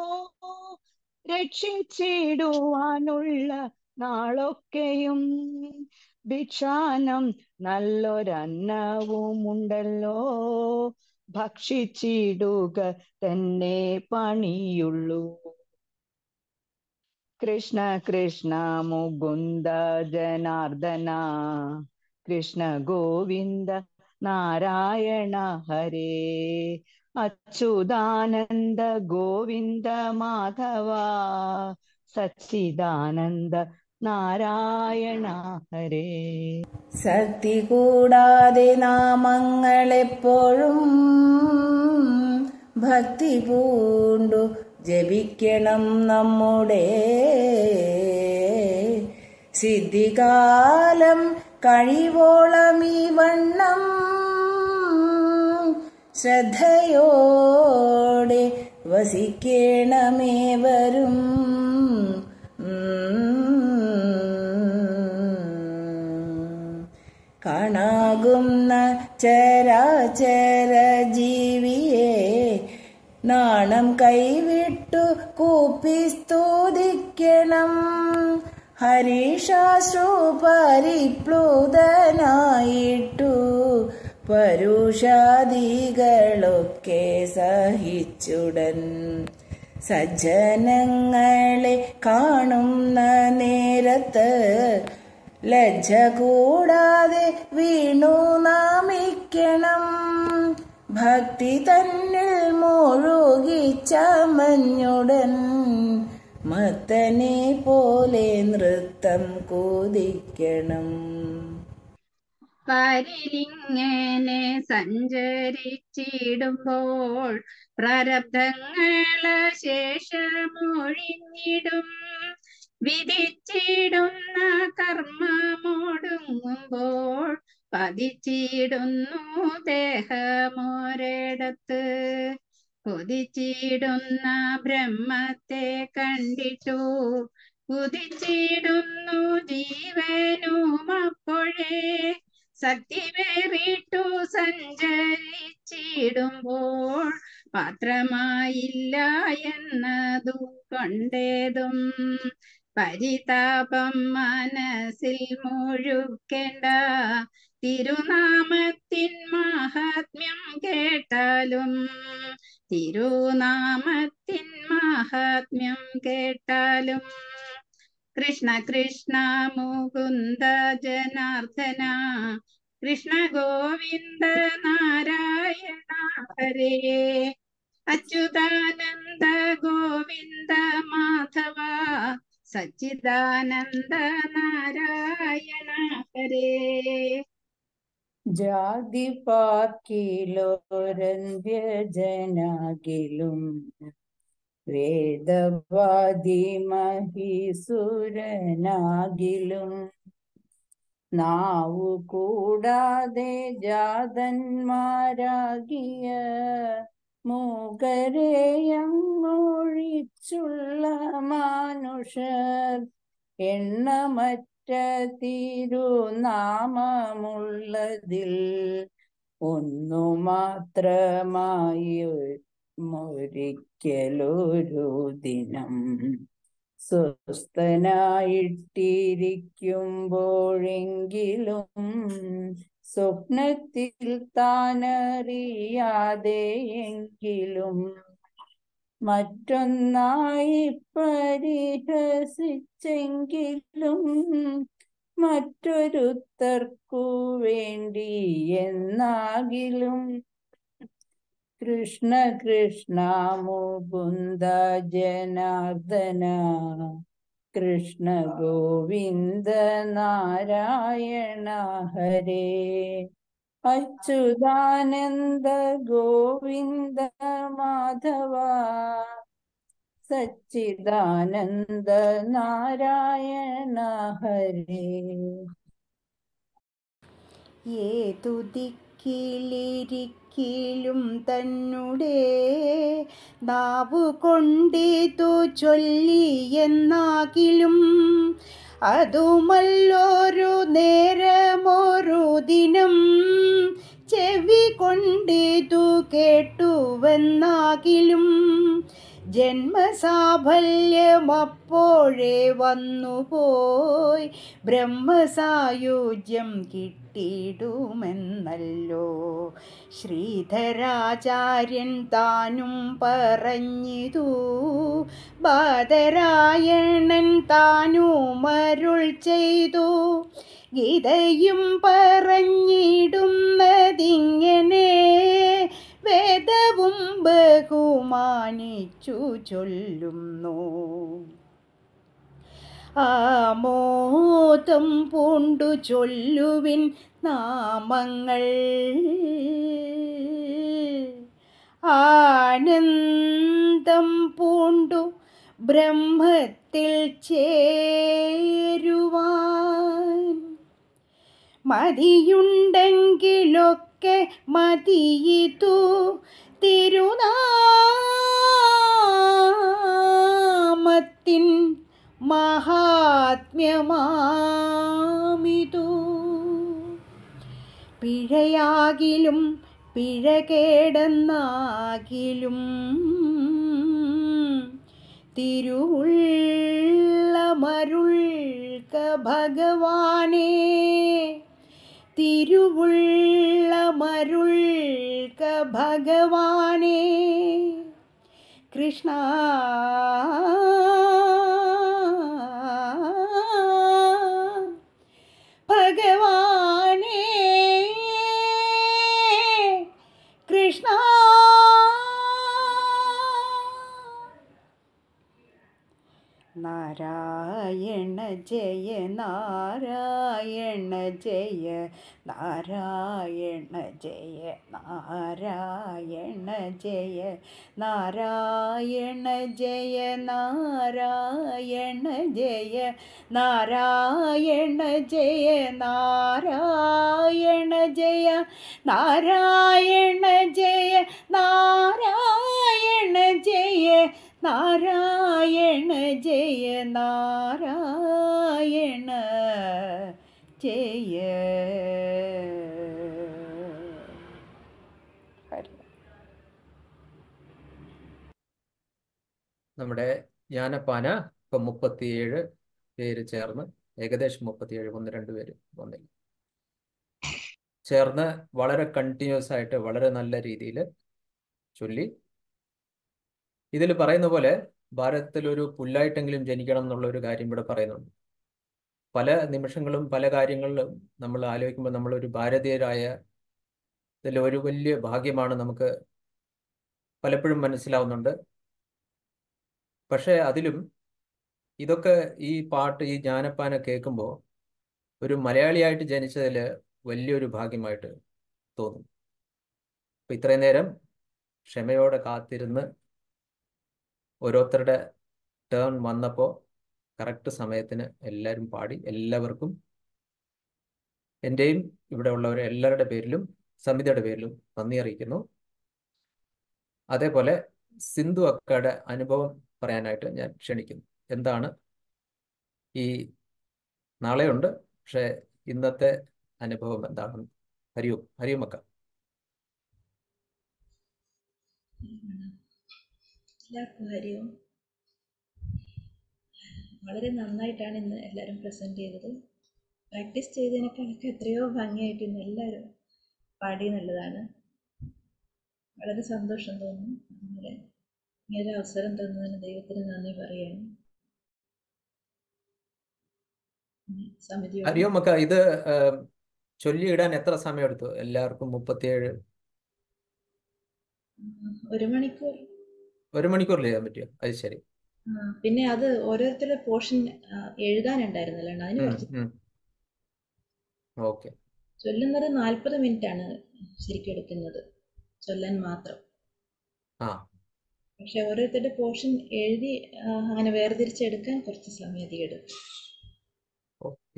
രക്ഷിച്ചിടുവാനുള്ള നാളൊക്കെയും ഭിക്ഷാനം നല്ലൊരന്നവുമുണ്ടല്ലോ ഭക്ഷിച്ചിടുക തന്നെ പണിയുള്ളൂ കൃഷ്ണ കൃഷ്ണ മുകുന്ദ ജനാർദ്ദന കൃഷ്ണ ഗോവിന്ദ നാരായണ ഹരേ അച്യുതാനന്ദ ഗോവിന്ദ മാധവ സച്ചിദാനന്ദ നാരായണ ഹരേ ശക്തി കൂടാതെ നാമങ്ങളെപ്പോഴും ഭക്തി പൂണ്ടു ജപിക്കണം നമ്മുടെ സിദ്ധികാലം കഴിവോളം ഈ വണ്ണം ശ്രദ്ധയോടെ വസിക്കണമേവരും കാണാകുന്ന ചരാചര ജീവിയെ നാണം കൈവിട്ടു കൂപ്പി സ്തുതിക്കണം ഹരിഷാശ്രു പരിപ്ലുതനായിട്ടു പരുഷാദികളൊക്കെ സഹിച്ചുടൻ സജ്ജനങ്ങളെ കാണുന്ന നേരത്ത് ലജ്ജ കൂടാതെ വീണു നാമിക്കണം ഭക്തി തന്നിൽ മുഴുകി ചമഞ്ഞുടൻ മത്തനെ പോലെ നൃത്തം കുതിക്കണം പരിലിങ്ങനെ സഞ്ചരിച്ചിടുമ്പോൾ പ്രാരബ്ധങ്ങള് ശേഷമൊഴിഞ്ഞിടും വിധിച്ചിടുന്ന കർമ്മമൊടുങ്ങുമ്പോൾ പതിച്ചിടുന്നു ദേഹമൊരിടത്ത് കൊതിച്ചിടുന്ന ബ്രഹ്മത്തെ കണ്ടിട്ടു ഉദിച്ചിടുന്നു ജീവനും അപ്പോഴേ ശക്തി വേറിട്ടു സഞ്ചരിച്ചിടുമ്പോൾ പാത്രമായില്ല എന്നതു കൊണ്ടേതും പരിതാപം മനസ്സിൽ മുഴുക്കേണ്ട തിരുനാമത്തിൻ മഹാത്മ്യം കേട്ടാലും തിരുനാമത്തിൻ മഹാത്മ്യം കേട്ടാലും കൃഷ്ണ കൃഷ്ണ മുകുന്ദ ജനാർദ്ദന കൃഷ്ണ ഗോവിന്ദ നാരായണ ഹരേ അച്യുതാനന്ദ ഗോവിന്ദ മാധവ സച്ചിദാനന്ദ നാരായണ ഹരേ ജാതി പാർക്കിലോരന്ത്യജനാകിലും വേദവാദി മഹീസുരനാകിലും നാവു കൂടാതെ ജാതന്മാരാകിയ മൂകരെയങ്ങൊഴിച്ചുള്ള മാനുഷർ എണ്ണമറ്റ തിരുനാമമുള്ളതിൽ ഒന്നു മാത്രമായി ഒരിക്കലൊരു ദിനം സ്വസ്ഥനായിട്ടിരിക്കുമ്പോഴെങ്കിലും സ്വപ്നത്തിൽ താനറിയാതെയെങ്കിലും മറ്റൊന്നായി പരിഹസിച്ചെങ്കിലും മറ്റൊരുത്തർക്കു വേണ്ടി എന്നാകിലും കൃഷ്ണ കൃഷ്ണ മുകുന്ദ ജനാർദ്ദന കൃഷ്ണ ഗോവിന്ദ നാരായണ ഹരേ അച്യുതാനന്ദ ഗോവിന്ദ മാധവ സച്ചിദാനന്ദ നാരായണ ഹരേ ഏതു ദിക്കിലിരിക്കിലും തന്നെ നാവു കൊണ്ടിതു ചൊല്ലിയെന്നാകിലും അതുമല്ലൊരു നേരമൊരു ദിനം ചെവി കൊണ്ടിതു കേട്ടുവെന്നാകിലും ജന്മസാഫല്യം അപ്പോഴേ വന്നുപോയി ബ്രഹ്മസായുജ്യം കിട്ടിയിടുമെന്നല്ലോ ശ്രീധരാചാര്യൻ താനും പറഞ്ഞിതു ബാദരായണൻ താനുമരുൾ ചെയ്തു ഗീതയും പറഞ്ഞിടുന്നതിങ്ങനെ വേദവും ബഹുമാനിച്ചു ചൊല്ലുന്നു ആമോദം പൂണ്ടു ചൊല്ലുവിൻ നാമങ്ങൾ ആനന്ദം പൂണ്ടു ബ്രഹ്മത്തിൽ ചേരുവാൻ മതിയുണ്ടെങ്കിലൊക്കെ മതിയിതു തിരുനാമത്തിൻ മഹാത്മ്യമാമിതു പിഴയാകിലും പിഴകേടെന്നാകിലും തിരുവുള്ളമരുൾക്ക ഭഗവാനേ തിരുവുള്ളമരുൾക്ക ഭഗവാനേ കൃഷ്ണ ഭഗവാനേ കൃഷ്ണ നാരായണ ജയ നാരായണ ജയ നാരായണ ജയ നാരായണ ജയ നാരായണ ജയ നാരായണ ജയ നാരായണ ജയ നാരായണ ജയ നാരായണ ജയ നാരായണ ജയ നാരായണ ജയ നാരായണ ജയ ഹരി നമ്മുടെ ജ്ഞാനപ്പാന ഇപ്പം മുപ്പത്തിയേഴ് പേര് ചേർന്ന് ഏകദേശം മുപ്പത്തിയേഴ് ഒന്ന് രണ്ട് പേര് വന്നില്ല ചേർന്ന് വളരെ കണ്ടിന്യൂസ് ആയിട്ട് വളരെ നല്ല രീതിയിൽ ചൊല്ലി ഇതിൽ പറയുന്ന പോലെ ഭാരതത്തിൽ ഒരു പുല്ലായിട്ടെങ്കിലും ജനിക്കണം എന്നുള്ള ഒരു കാര്യം ഇവിടെ പറയുന്നുണ്ട് പല നിമിഷങ്ങളും പല കാര്യങ്ങളിലും നമ്മൾ ആലോചിക്കുമ്പോൾ നമ്മളൊരു ഭാരതീയരായ ഇതിൽ ഒരു വലിയ ഭാഗ്യമാണ് നമുക്ക് പലപ്പോഴും മനസ്സിലാവുന്നുണ്ട് പക്ഷേ അതിലും ഇതൊക്കെ ഈ പാട്ട് ഈ ജ്ഞാനപ്പാന കേൾക്കുമ്പോൾ ഒരു മലയാളിയായിട്ട് ജനിച്ചതിൽ വലിയൊരു ഭാഗ്യമായിട്ട് തോന്നും അപ്പം ഇത്രയും നേരം ക്ഷമയോടെ കാത്തിരുന്ന് ഓരോരുത്തരുടെ ടേൺ വന്നപ്പോൾ കറക്റ്റ് സമയത്തിന് എല്ലാവരും പാടി എല്ലാവർക്കും എൻ്റെയും ഇവിടെ ഉള്ളവരെ എല്ലാവരുടെ പേരിലും സമിതിയുടെ പേരിലും നന്ദി അറിയിക്കുന്നു അതേപോലെ സിന്ധു അക്കയുടെ അനുഭവം പറയാനായിട്ട് ഞാൻ ക്ഷണിക്കുന്നു എന്താണ് ഈ നാളെയുണ്ട് പക്ഷേ ഇന്നത്തെ അനുഭവം എന്താണെന്ന് ഹരിയും ഹരിയും അക്ക എല്ലാവർക്കും ഹരിയും വളരെ നന്നായിട്ടാണ് ഇന്ന് എല്ലാവരും പ്രസൻറ്റ് ചെയ്തത് പ്രാക്ടീസ് ചെയ്തതിനേക്കാളൊക്കെ എത്രയോ ഭംഗിയായിട്ട് ഇന്ന് എല്ലാവരും പാടി എന്നുള്ളതാണ് വളരെ സന്തോഷം തോന്നുന്നു അതുപോലെ ഇങ്ങനെ ഒരു അവസരം തന്നതിന് ദൈവത്തിന് നന്ദി പറയുകയാണ് സമിതിയോട് ഹരിയും അക്ക ഇത് ഏം, ചൊല്ലിയിടാൻ എത്ര സമയം എടുത്തു എല്ലാവർക്കും മുപ്പത്തിയേഴ് ഒരു മണിക്കൂർ ഒരു മണിക്കൂറിൽ ചെയ്യാൻ പറ്റിയോ അത് ശരി ആ, പിന്നെ അത് ഓരോരുത്തരുടെ പോർഷൻ എഴുതാനുണ്ടായിരുന്നല്ലോ അതിന് കുറച്ച് ഓക്കെ ചൊല്ലുന്നത് നാൽപ്പത് മിനിറ്റ് ആണ് ശരിക്കും എടുക്കുന്നത് ചൊല്ലാൻ മാത്രം ആ പക്ഷെ ഓരോരുത്തരുടെ പോർഷൻ എഴുതി ആ, അങ്ങനെ വേർതിരിച്ചെടുക്കാൻ കുറച്ച് സമയം അധികം എടുക്കും ഓക്കെ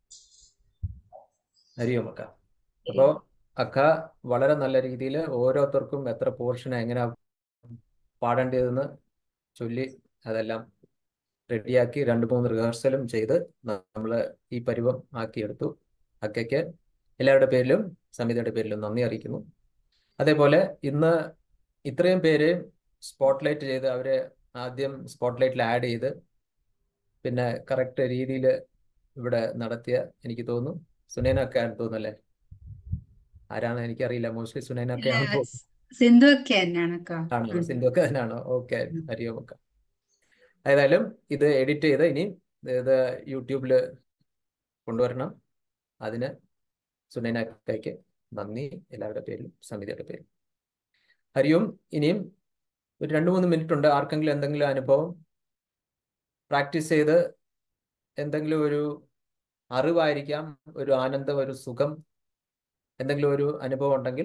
ഹരിയോം അക്ക അപ്പോ അക്ക വളരെ നല്ല രീതിയിൽ ഓരോരുത്തർക്കും എത്ര പോർഷൻ എങ്ങനെ പാടേണ്ടതെന്ന് ചൊല്ലി അതെല്ലാം റെഡിയാക്കി രണ്ട് മൂന്ന് റിഹേഴ്സലും ചെയ്ത് നമ്മൾ ഈ പരുവം ആക്കിയെടുത്തു അക്കയ്ക്ക് എല്ലാവരുടെ പേരിലും സമിതിയുടെ പേരിലും നന്ദി അറിയിക്കുന്നു അതേപോലെ ഇന്ന് ഇത്രയും പേര് സ്പോട്ട്ലൈറ്റ് ചെയ്ത് അവരെ ആദ്യം സ്പോട്ട്ലൈറ്റിൽ ആഡ് ചെയ്ത് പിന്നെ കറക്റ്റ് രീതിയിൽ ഇവിടെ നടത്തിയ എനിക്ക് തോന്നുന്നു സുനൈനൊക്കെ ആണെന്ന് തോന്നുന്നല്ലേ ആരാണ് എനിക്കറിയില്ല മോസ്റ്റ്ലി സുനൈനൊക്കെ ആണെന്ന് തോന്നുന്നു സിന്ധു ഒക്കെ തന്നെയാണ് കേട്ടോ ആണോ സിന്ധു ഒക്കെ തന്നെയാണോ ഓക്കെ ഹരിയോം ഒക്കെ ഏതായാലും ഇത് എഡിറ്റ് ചെയ്ത് ഇനി ഇത് യൂട്യൂബിൽ കൊണ്ടുവരണം അതിന് സുനൈനക്കയ്ക്ക് നന്ദി എല്ലാവരുടെ പേരിലും സമിതിയുടെ പേരിലും ഹരിയോം ഇനിയും ഒരു രണ്ട് മൂന്ന് മിനിറ്റ് ഉണ്ട് ആർക്കെങ്കിലും എന്തെങ്കിലും അനുഭവം പ്രാക്ടീസ് ചെയ്ത് എന്തെങ്കിലും ഒരു അറിവായിരിക്കാം ഒരു ആനന്ദം ഒരു സുഖം എന്തെങ്കിലും ഒരു അനുഭവം ഉണ്ടെങ്കിൽ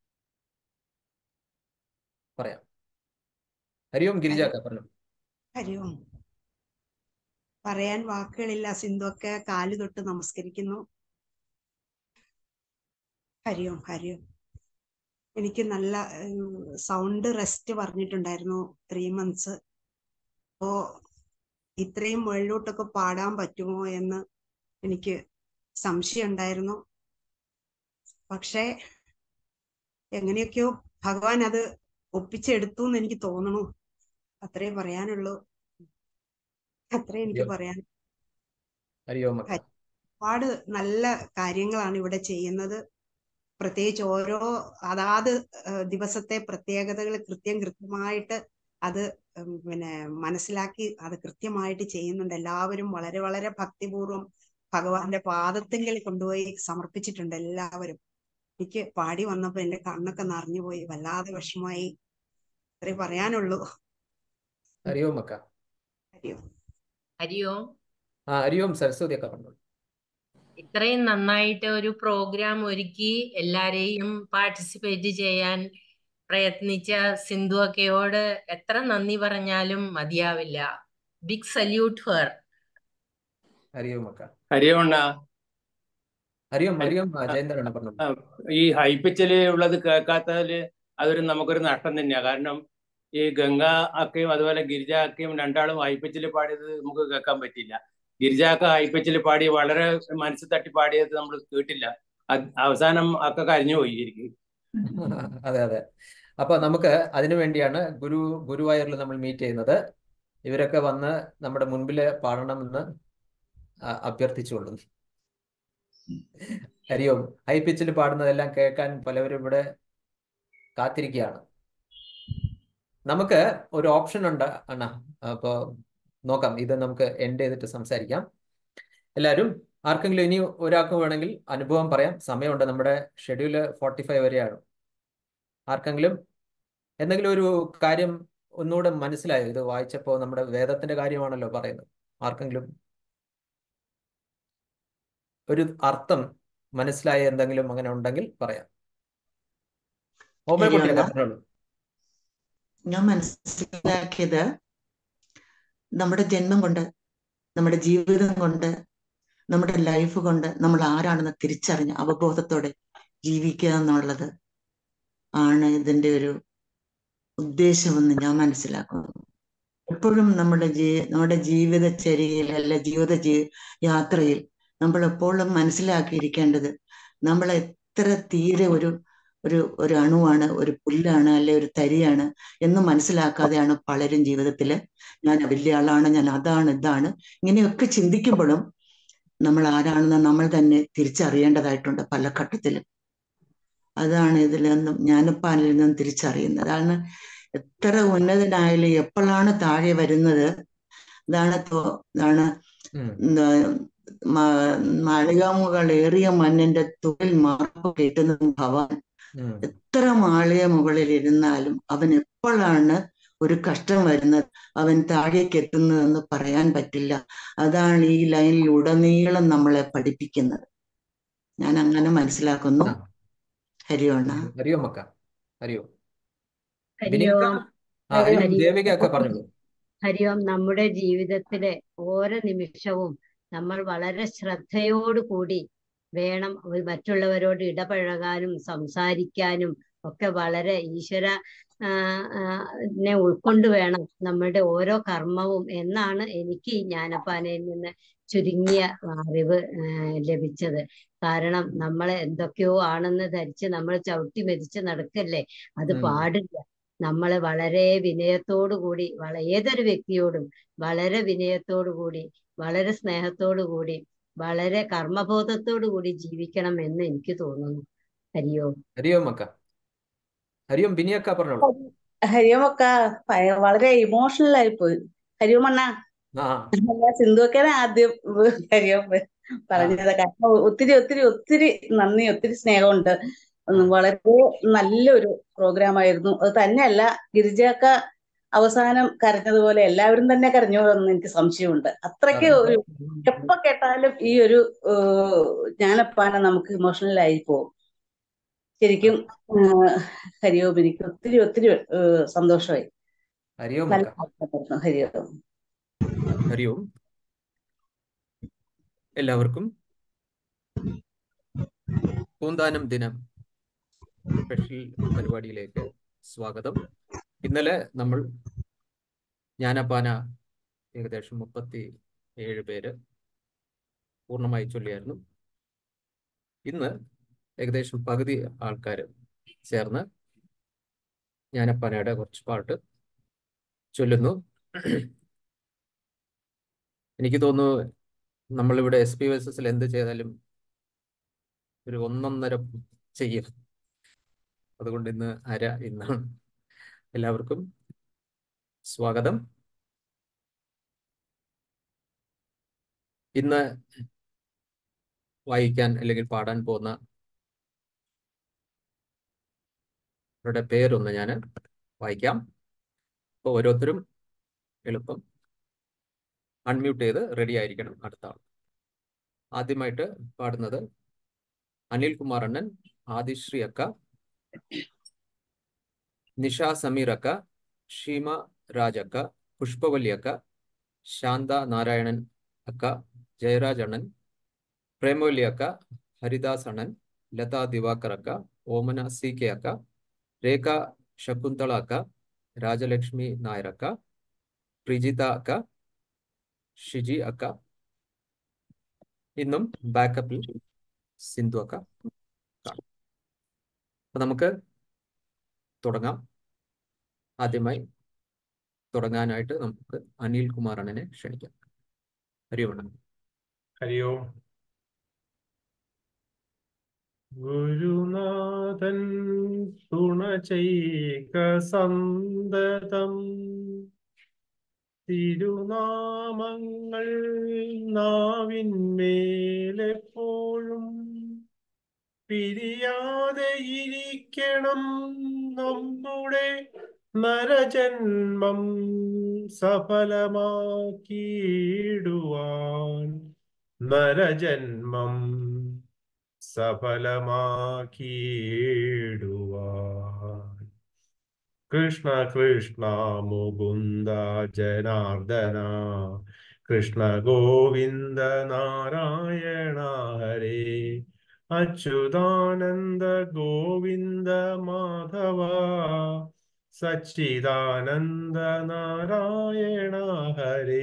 പറയാം ഹരിയോം ഗിരിജാക്ക പറഞ്ഞു ഹരിയോം പറയാൻ വാക്കുകളില്ല സിന്ധുവൊക്കെ കാല് തൊട്ട് നമസ്കരിക്കുന്നു ഹരിയോം ഹരിയോം എനിക്ക് നല്ല സൗണ്ട് റെസ്റ്റ് പറഞ്ഞിട്ടുണ്ടായിരുന്നു ത്രീ മന്ത്സ് അപ്പോ ഇത്രയും മുകളിലോട്ടൊക്കെ പാടാൻ പറ്റുമോ എന്ന് എനിക്ക് സംശയം ഉണ്ടായിരുന്നു പക്ഷേ എങ്ങനെയൊക്കെയോ ഭഗവാൻ അത് ഒപ്പിച്ചെടുത്തു എന്ന് എനിക്ക് തോന്നണു അത്രേ പറയാനുള്ളൂ അത്രേ എനിക്ക് പറയാൻ ഹരിയോം അക്ക ഒരുപാട് നല്ല കാര്യങ്ങളാണ് ഇവിടെ ചെയ്യുന്നത് പ്രത്യേകിച്ച് ഓരോ അതാത് ഏഹ് ദിവസത്തെ പ്രത്യേകതകൾ കൃത്യം കൃത്യമായിട്ട് അത് ഉം പിന്നെ മനസ്സിലാക്കി അത് കൃത്യമായിട്ട് ചെയ്യുന്നുണ്ട് എല്ലാവരും വളരെ വളരെ ഭക്തിപൂർവ്വം ഭഗവാന്റെ പാദത്തെങ്കിൽ കൊണ്ടുപോയി സമർപ്പിച്ചിട്ടുണ്ട് എല്ലാവരും എനിക്ക് പാടി വന്നപ്പോ എന്റെ കണ്ണൊക്കെ നിറഞ്ഞുപോയി വല്ലാതെ വിഷമമായി അത്രേ പറയാനുള്ളൂ ഹരിയോം അക്ക ഹരിയോം ഹരിയോം ആ ഹരിയോം സരസ്വതി അക്ക പറഞ്ഞു ഇത്രയും നന്നായിട്ട് ഒരു പ്രോഗ്രാം ഒരുക്കി എല്ലാരെയും പാർട്ടിസിപ്പേറ്റ് ചെയ്യാൻ പ്രയത്നിച്ച സിന്ധു അക്കയോട് എത്ര നന്ദി പറഞ്ഞാലും മതിയാവില്ല ബിഗ് സല്യൂട്ട് ഫർ ഹരിയോം അക്ക ഹരിയോണ്ണ ഹരിയോം ഹരിയോം ആ, ജയന്തരാണ് പറഞ്ഞു ഈ ഹൈ പിച്ചിൽ ഉള്ളത് കേൾക്കാത്തതിൽ അതൊരു നമുക്കൊരു നഷ്ടം തന്നെയാണ് കാരണം ഈ ഗംഗ അക്കയും അതുപോലെ ഗിരിജ അക്കയും രണ്ടാളും ഹൈ പിച്ചിൽ പാടിയത് നമുക്ക് കേൾക്കാൻ പറ്റിയില്ല ഗിരിജ അക്ക ഹൈ പിച്ചിൽ പാടി വളരെ മനസ്സിൽ തട്ടി പാടിയത് നമ്മൾ കേട്ടില്ല അത് അവസാനം അക്ക കരഞ്ഞു പോയി ശരിക്കും അതെ അതെ അപ്പൊ നമുക്ക് അതിനു വേണ്ടിയാണ് ഗുരു ഗുരുവായൂരിൽ നമ്മൾ മീറ്റ് ചെയ്യുന്നത് ഇവരൊക്കെ വന്ന് നമ്മുടെ മുൻപില് പാടണമെന്ന് അ- അഭ്യർത്ഥിച്ചുകൊള്ളുന്നു ഹരിയോം ഹൈ പിച്ചിൽ പാടുന്നതെല്ലാം കേൾക്കാൻ പലവരും ഇവിടെ കാത്തിരിക്കുകയാണ് നമുക്ക് ഒരു ഓപ്ഷൻ ഉണ്ട് അണ്ണ അപ്പോ നോക്കാം ഇത് നമുക്ക് എൻഡ് ചെയ്തിട്ട് സംസാരിക്കാം എല്ലാവരും ആർക്കെങ്കിലും ഇനി ഒരാൾക്ക് വേണമെങ്കിൽ അനുഭവം പറയാം സമയമുണ്ട് നമ്മുടെ ഷെഡ്യൂള് ഫോർട്ടി ഫൈവ് വരെയാണ് ആർക്കെങ്കിലും എന്തെങ്കിലും ഒരു കാര്യം ഒന്നുകൂടെ മനസ്സിലായോ ഇത് വായിച്ചപ്പോൾ നമ്മുടെ വേദത്തിന്റെ കാര്യമാണല്ലോ പറയുന്നത് ആർക്കെങ്കിലും ഒരു അർത്ഥം മനസ്സിലായ എന്തെങ്കിലും അങ്ങനെ ഉണ്ടെങ്കിൽ പറയാം ഓമനക്കുട്ടിയൊക്കെ ശരിയാണ് പറഞ്ഞോളൂ ഞാൻ മനസ്സിലാക്കിയത് നമ്മുടെ ജന്മം കൊണ്ട് നമ്മുടെ ജീവിതം കൊണ്ട് നമ്മുടെ ലൈഫ് കൊണ്ട് നമ്മൾ ആരാണെന്ന് തിരിച്ചറിഞ്ഞ് അവബോധത്തോടെ ജീവിക്കുക എന്നുള്ളത് ആണ് ഇതിന്റെ ഒരു ഉദ്ദേശമെന്ന് ഞാൻ മനസ്സിലാക്കുന്നു എപ്പോഴും നമ്മുടെ ജീ നമ്മുടെ ജീവിതചര്യയിൽ അല്ല ജീവിത ജീ യാത്രയിൽ നമ്മൾ എപ്പോഴും മനസ്സിലാക്കിയിരിക്കേണ്ടത് നമ്മൾ എത്ര തീരെ ഒരു ഒരു ഒരു അണുവാണ് ഒരു പുല്ലാണ് അല്ലെ ഒരു തരിയാണ് എന്ന് മനസ്സിലാക്കാതെയാണ് പലരും ജീവിതത്തിൽ ഞാൻ വലിയ ആളാണ് ഞാൻ അതാണ് ഇതാണ് ഇങ്ങനെയൊക്കെ ചിന്തിക്കുമ്പോഴും നമ്മൾ ആരാണെന്ന് നമ്മൾ തന്നെ തിരിച്ചറിയേണ്ടതായിട്ടുണ്ട് പല ഘട്ടത്തിലും അതാണ് ഇതിൽ നിന്നും ഞാനിപ്പാനിൽ നിന്നും തിരിച്ചറിയുന്നത് അതാണ് എത്ര ഉന്നതനായാലും എപ്പോഴാണ് താഴെ വരുന്നത് ഇതാണ് തോ- ഇതാണ് എന്താ, മ- മാളികാമുകളേറിയ മണ്ണിന്റെ തൊഴിൽ മാർപ്പ് കേട്ടുന്ന ഭവാൻ എത്ര മാളിക മുകളിൽ ഇരുന്നാലും അവൻ എപ്പോഴാണ് ഒരു കഷ്ടം വരുന്നത് അവൻ താഴേക്ക് എത്തുന്നതെന്ന് പറയാൻ പറ്റില്ല അതാണ് ഈ ലൈനിൽ ഉടനീളം നമ്മളെ പഠിപ്പിക്കുന്നത് ഞാൻ അങ്ങനെ മനസ്സിലാക്കുന്നു ഹരിയോണ ഹരിയോം അക്ക ഹരിയോം ബിനിക്ക ഹരിയോം ആ ഹരിയോം ഹരി ദേവിക ഒക്കെ പറഞ്ഞോളൂ ഹരിയോം നമ്മുടെ ജീവിതത്തിലെ ഓരോ നിമിഷവും നമ്മൾ വളരെ ശ്രദ്ധയോടുകൂടി വേണം ഒരു മറ്റുള്ളവരോട് ഇടപഴകാനും സംസാരിക്കാനും ഒക്കെ വളരെ ഈശ്വര ആ, ആ, നെ ഉൾക്കൊണ്ട് വേണം നമ്മളുടെ ഓരോ കർമ്മവും എന്നാണ് എനിക്ക് ഈ ജ്ഞാനപ്പാനയിൽ നിന്ന് ചുരുങ്ങിയ അറിവ് ആ, ലഭിച്ചത് കാരണം നമ്മളെ എന്തൊക്കെയോ ആണെന്ന് ധരിച്ച് നമ്മൾ ചവിട്ടി മെതിച്ച് നടക്കല്ലേ അത് ഉം. പാടില്ല നമ്മളെ വളരെ വിനയത്തോടു കൂടി വള ഏതൊരു വ്യക്തിയോടും വളരെ വിനയത്തോടു കൂടി വളരെ സ്നേഹത്തോടു കൂടി വളരെ കർമ്മബോധത്തോടു കൂടി ജീവിക്കണം എന്ന് എനിക്ക് തോന്നുന്നു ഹരിയോ ഹരിയോം അക്ക ഹരിയോം ബിനിയക്ക പറഞ്ഞോളൂ ഹരിയമൊക്ക ഭയ- വളരെ ഇമോഷണൽ ആയി പോയി ഹരിയമ്മണ്ണ ആ സിന്ധുവൊക്കെയാണ് ആദ്യം ഹരിയം പറഞ്ഞത് കാരണം ഒത്തിരി ഒത്തിരി ഒത്തിരി നന്ദി ഒത്തിരി സ്നേഹമുണ്ട് ഉം, വളരെ നല്ലൊരു പ്രോഗ്രാം ആയിരുന്നു അത് തന്നെയല്ല ഗിരിജാക്ക അവസാനം കരഞ്ഞതുപോലെ എല്ലാവരും തന്നെ കരഞ്ഞു എന്ന് എനിക്ക് സംശയമുണ്ട് അത്രയ്ക്ക് ഒരു എപ്പോ കേട്ടാലും ഈ ഒരു ഏഹ്, ജ്ഞാനപ്പാന നമുക്ക് ഇമോഷണൽ ആയി പോകും ശരിക്കും ഏഹ്, ഹരിയോം എനിക്ക് ഒത്തിരി ഒത്തിരി ഏഹ്, സന്തോഷമായി ഹരിയോം നല്ല അക്ക ആയിരുന്നു ഹരിയോം ഹരിയോം എല്ലാവർക്കും പൂന്താനം ദിനം സ്പെഷ്യൽ പരിപാടിയിലേക്ക് സ്വാഗതം ഇന്നലെ നമ്മൾ ജ്ഞാനപ്പാന ഏകദേശം മുപ്പത്തി ഏഴ് പേര് പൂർണ്ണമായി ചൊല്ലിയായിരുന്നു ഇന്ന് ഏകദേശം പകുതി ആൾക്കാർ ചേർന്ന് ജ്ഞാനപ്പാനയുടെ കുറച്ച് പാട്ട് ചൊല്ലുന്നു എനിക്ക് തോന്നുന്നു നമ്മളിവിടെ എസ് പി എസ് എസിൽ എന്ത് ചെയ്താലും ഒരു ഒന്നൊന്നര ചെയ്യും അതുകൊണ്ട് ഇന്ന് അര ഇന്നാണ് എല്ലാവർക്കും സ്വാഗതം ഇന്ന് വായിക്കാൻ അല്ലെങ്കിൽ പാടാൻ പോകുന്ന അവരുടെ പേരൊന്ന് ഞാൻ വായിക്കാം അപ്പോൾ ഓരോരുത്തരും എളുപ്പം അൺമ്യൂട്ട് ചെയ്ത് റെഡി ആയിരിക്കണം അടുത്ത ആൾ ആദ്യമായിട്ട് പാടുന്നത് അനിൽ കുമാർ അണ്ണൻ ആദിശ്രീ അക്ക നിഷ സമീർ അക്ക ഷീമ രാജ് അക്ക പുഷ്പവല്ലി അക്ക ശാന്ത നാരായണൻ അക്ക ജയരാജ് അണ്ണൻ പ്രേമവല്ലി അക്ക ഹരിദാസ് അണ്ണൻ ലത ദിവാകർ അക്ക ഓമന സി കെ അക്ക രേഖ ശകുന്തള അക്ക രാജലക്ഷ്മി നായർ അക്ക പ്രിജിത അക്ക ഷിജി അക്ക ഇന്നും ബാക്കപ്പിൽ സിന്ധു അക്ക കാണും അപ്പൊ നമുക്ക് തുടങ്ങാം ആദ്യമായി തുടങ്ങാനായിട്ട് നമുക്ക് അനിൽ കുമാർ അണ്ണനെ ക്ഷണിക്കാം ഹരിയോണം ഹരിയോ ഗുരുനാഥൻ തുണ ചെയ്ക സന്തതം തിരുനാമങ്ങൾ നാവിന്മേലെപ്പോഴും പിരിയാതെ ഇരിക്കണം നമ്മുടെ നരജന്മം സഫലമാക്കിയിടുവാൻ നരജന്മം സഫലമാക്കിയിടുവാൻ കൃഷ്ണ കൃഷ്ണ മുകുന്ദ ജനാർദ്ദന കൃഷ്ണ ഗോവിന്ദ നാരായണ ഹരേ അച്യുതാനന്ദ ഗോവിന്ദ മാധവ സച്ചിദാനന്ദ നാരായണ ഹരേ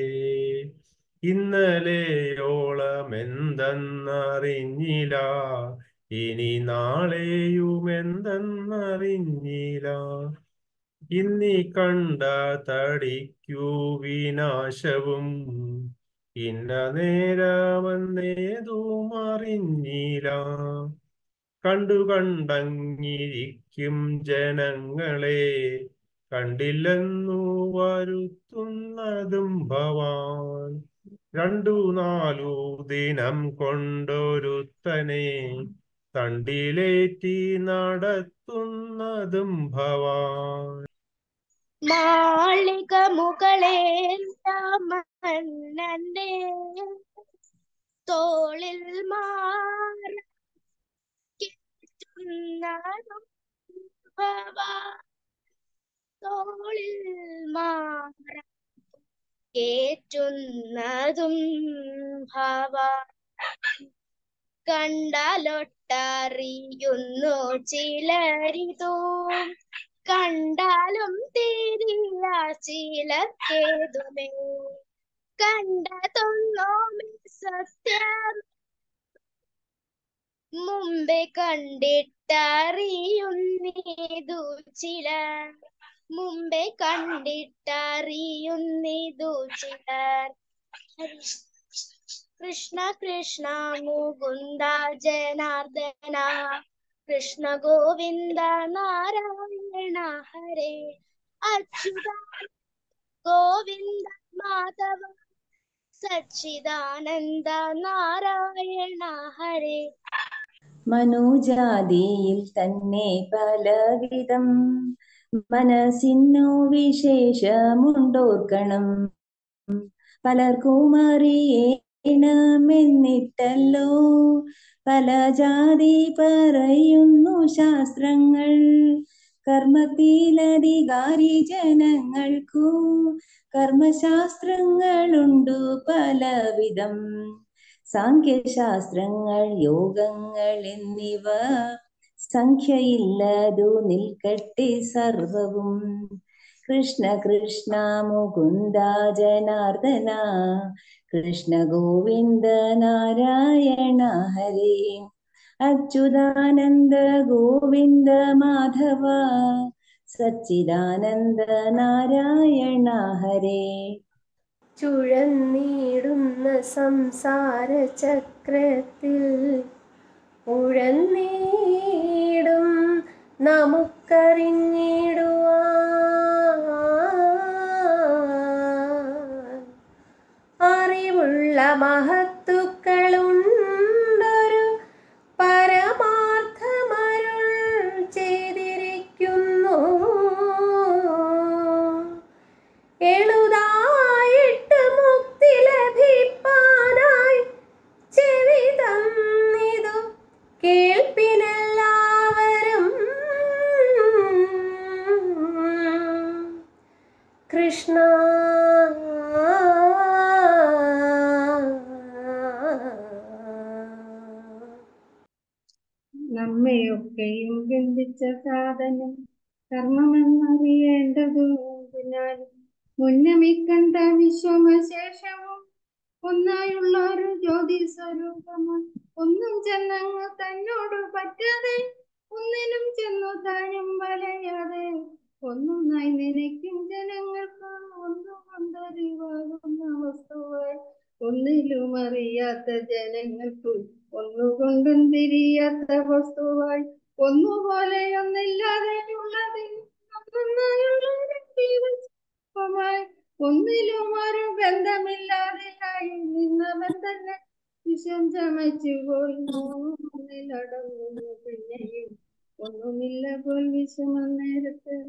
ഇന്നലെയോളം എന്തെന്നറിഞ്ഞില്ല ഇനി നാളെയും എന്തെന്നറിഞ്ഞില്ല ഇന്നീ കണ്ട തടിക്കു വിനാശവും ഇന്ന നേരമെന്നേതും അറിഞ്ഞില്ല കണ്ടു കണ്ടങ്ങിരിക്കും ജനങ്ങളെ കണ്ടില്ലെന്നു വരുത്തുന്നതും ഭവാൻ രണ്ടു നാലു ദിനം കൊണ്ടൊരുത്തനെ തണ്ടിലേറ്റി നടത്തുന്നതും ഭവാൻ മാളിക മുകളേന്റെ തോളിൽ മാറും ഭവാ തോളിൽ മാറ കേറ്റുന്നതും ഭാവ കണ്ടാലൊട്ടറിയുന്നു ചിലരിതോ കണ്ടാലും തിരില്ല ചിലക്കേതുമേ കണ്ടതൊന്നോമേ സത്യം മുമ്പേ കണ്ടിട്ടറിയുന്നേതു ചിലർ മുമ്പേ കണ്ടിട്ടറിയുന്നേതു ചിലർ കൃഷ്ണ കൃഷ്ണ മുകുന്ദ ജനാർദ്ദന കൃഷ്ണ ഗോവിന്ദ നാരായണ ഹരേ അച്യുത ഗോവിന്ദ മാധവ സച്ചിദാനന്ദ നാരായണ ഹരേ മനോജാതിയിൽ തന്നെ പലവിധം മനസ്സിനു വിശേഷമുണ്ടോർക്കണം പലർക്കും അറിയണമെന്നിട്ടല്ലോ പല ജാതി പറയുന്നു ശാസ്ത്രങ്ങൾ കർമ്മത്തിലധികാരി ജനങ്ങൾക്കു കർമ്മശാസ്ത്രങ്ങളുണ്ടു പലവിധം സാഖ്യശാസ്ത്രങ്ങൾ യോഗങ്ങൾ എന്നിവ സംഖ്യയില്ലതു നിൽക്കട്ടെ സർവവും കൃഷ്ണ കൃഷ്ണ മുകുന്ദ ജനാർദ്ദന കൃഷ്ണ ഗോവിന്ദ നാരായണ ഹരേ അച്യുതാനന്ദ ഗോവിന്ദ മാധവ സച്ചിദാനന്ദ നാരായണ ഹരേ ചുഴന്നിടുന്ന സംസാര ചക്രത്തിൽ ഉഴന്നീടും നമുക്കറിഞ്ഞിടുവാൻ അറിവുള്ള മഹത്തുക്കളുണ്ടൊരു പരമാർത്ഥമരുൾ ചെയ്തിരിക്കുന്നു എളുതായിട്ട് മുക്തി ലഭിപ്പാനായി ചെവി തന്നിതു കേൾപ്പിനെല്ലാവരും കൃഷ്ണ നമ്മയൊക്കെയും ബന്ധിച്ച സാധനം കർമ്മമെന്നറിയേണ്ടതും ഞാൻ മുന്നമിക്കണ്ട വിശ്വമശേഷവും ഒന്നായുള്ള ഒരു ജ്യോതി സ്വരൂപമാണ് ഒന്നും ചെന്നങ്ങ് തന്നോട് പറ്റാതെ ഒന്നിനും ചെന്നു താനും വലയാതെ ഒന്നൊന്നായി നനയ്ക്കും ജനങ്ങൾക്ക് ഒന്നും കൊണ്ടറിവാകുന്ന വസ്തുവായി ഒന്നിലും അറിയാത്ത ജനങ്ങൾക്ക് ഒന്നുകൊണ്ടും തിരിയാത്ത വസ്തുവായി ഒന്നുപോലെ ഒന്നില്ലാതെയുള്ളത് ഒന്നായുള്ളൊരു ഒന്നിലും ഒരു ബന്ധമില്ലാതെയായി നിന്നവൻ തന്നെ വിഷം ചമച്ചു പോയി ഒന്നിലടങ്ങുന്നു പിന്നെയും ഒന്നുമില്ല പോൽ വിഷം അന്നേരത്ത്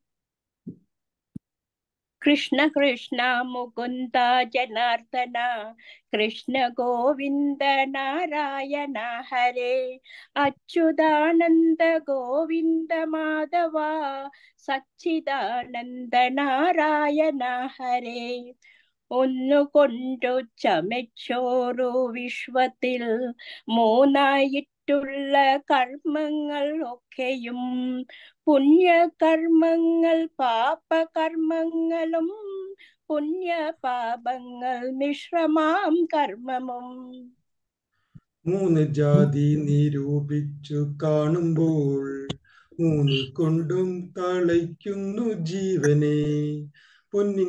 കൃഷ്ണ കൃഷ്ണ മുകുന്ദ ജനാർദ്ദന കൃഷ്ണ ഗോവിന്ദ നാരായണ ഹരേ അച്യുതാനന്ദ ഗോവിന്ദ മാധവ സച്ചിദാനന്ദ നാരായണ ഹരേ ഒന്നുകൊണ്ടു ചമച്ചോറു വിശ്വത്തിൽ മൂന്നായിട്ടുള്ള കർമ്മങ്ങൾ ഒക്കെയും പുണ്യകർമ്മങ്ങൾ പാപകർമ്മങ്ങളും പുണ്യപാപങ്ങൾ മിശ്രമാം കർമ്മമും മൂന്ന് ജാതി നിരൂപിച്ചു കാണുമ്പോൾ മൂന്ന് കൊണ്ടും തളയ്ക്കുന്നു ജീവനെ പൊന്നിൻ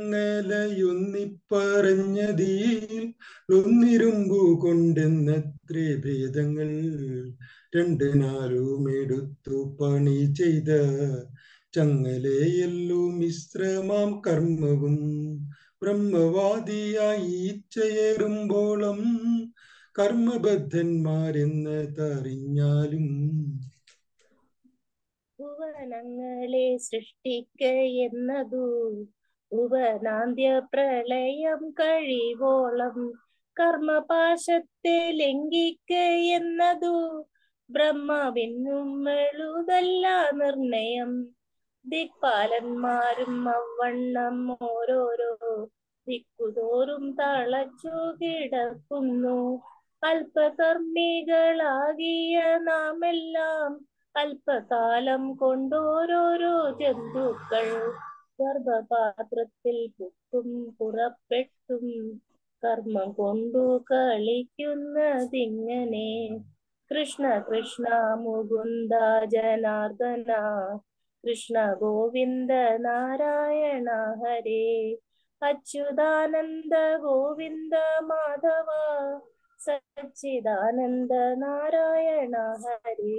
ചങ്ങലയൊന്നിപ്പറഞ്ഞതിൽ ഒന്നിരുമ്പു കൊണ്ടെന്നത്രേ ഭേദങ്ങൾ രണ്ട് നാലും എടുത്തു പണി ചെയ്ത ചങ്ങലയല്ലോ മിശ്രമാം കർമ്മവും ബ്രഹ്മവാദിയായി ചേരുമ്പോളം കർമ്മബദ്ധന്മാരെന്നതറിഞ്ഞാലും ഭുവനങ്ങളെ സൃഷ്ടിക്ക എന്നതു ഭുവനാന്ത്യ പ്രളയം കഴിവോളം കർമ്മപാശത്തെ ലംഘിക്ക എന്നതു ബ്രഹ്മാവിനും എഴുതല്ല നിർണയം ദിക്പാലന്മാരും അവണ്ണം ഓരോരോ ദിക്കുതോറും തളച്ചു കിടക്കുന്നു അല്പകർമ്മികളാകിയ നാമെല്ലാം അല്പകാലം കൊണ്ടോരോരോ ജന്തുക്കൾ ഗർഭപാത്രത്തിൽ പുക്കും പുറപ്പെട്ടും കർമ്മം കൊണ്ടു കളിക്കുന്നതിങ്ങനെ കൃഷ്ണ കൃഷ്ണ മുകുന്ദ ജനാർദ്ദന കൃഷ്ണ ഗോവിന്ദ നാരായണ ഹരേ അച്യുതാനന്ദ ഗോവിന്ദ മാധവ സച്ചിദാനന്ദ നാരായണ ഹരേ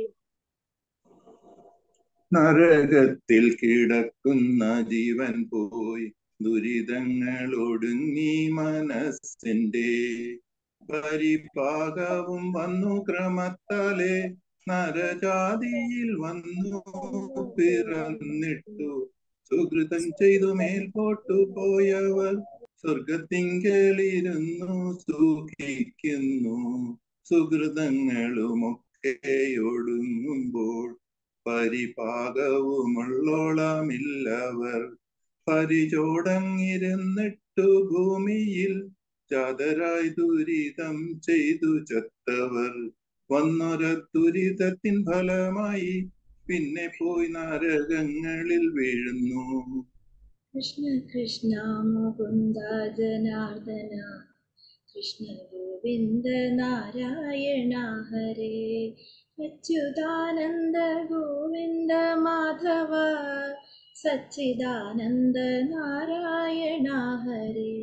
നരകത്തിൽ കിടക്കുന്ന ജീവൻ പോയി ദുരിതങ്ങൾ ഒടുങ്ങി മനസ്സിന്റെ പരിപാകവും വന്നു ക്രമത്താലെ നരജാതിയിൽ വന്നു പിറന്നിട്ടു സുഹൃതം ചെയ്തു മേൽപോട്ടു പോയവർ സ്വർഗത്തിങ്കലിരുന്നു സുഖിക്കുന്നു സുഹൃതങ്ങളുമൊക്കെ ഒടുങ്ങുമ്പോൾ പരിപാകവുമുള്ളോളമില്ലവർ പരിചോടങ്ങിരുന്നിട്ടു ഭൂമിയിൽ ചാതരായി ദുരിതം ചെയ്തു ചത്തവർ വന്നൊര ദുരിതത്തിൻ ഫലമായി പിന്നെ പോയി നരകങ്ങളിൽ വീഴുന്നു കൃഷ്ണ കൃഷ്ണ മുകുന്ദ ജനാർദ്ദന കൃഷ്ണ ഗോവിന്ദ നാരായണ ഹരേ അച്യുതാനന്ദ ഗോവിന്ദ മാധവ സച്ചിദാനന്ദ നാരായണ ഹരേ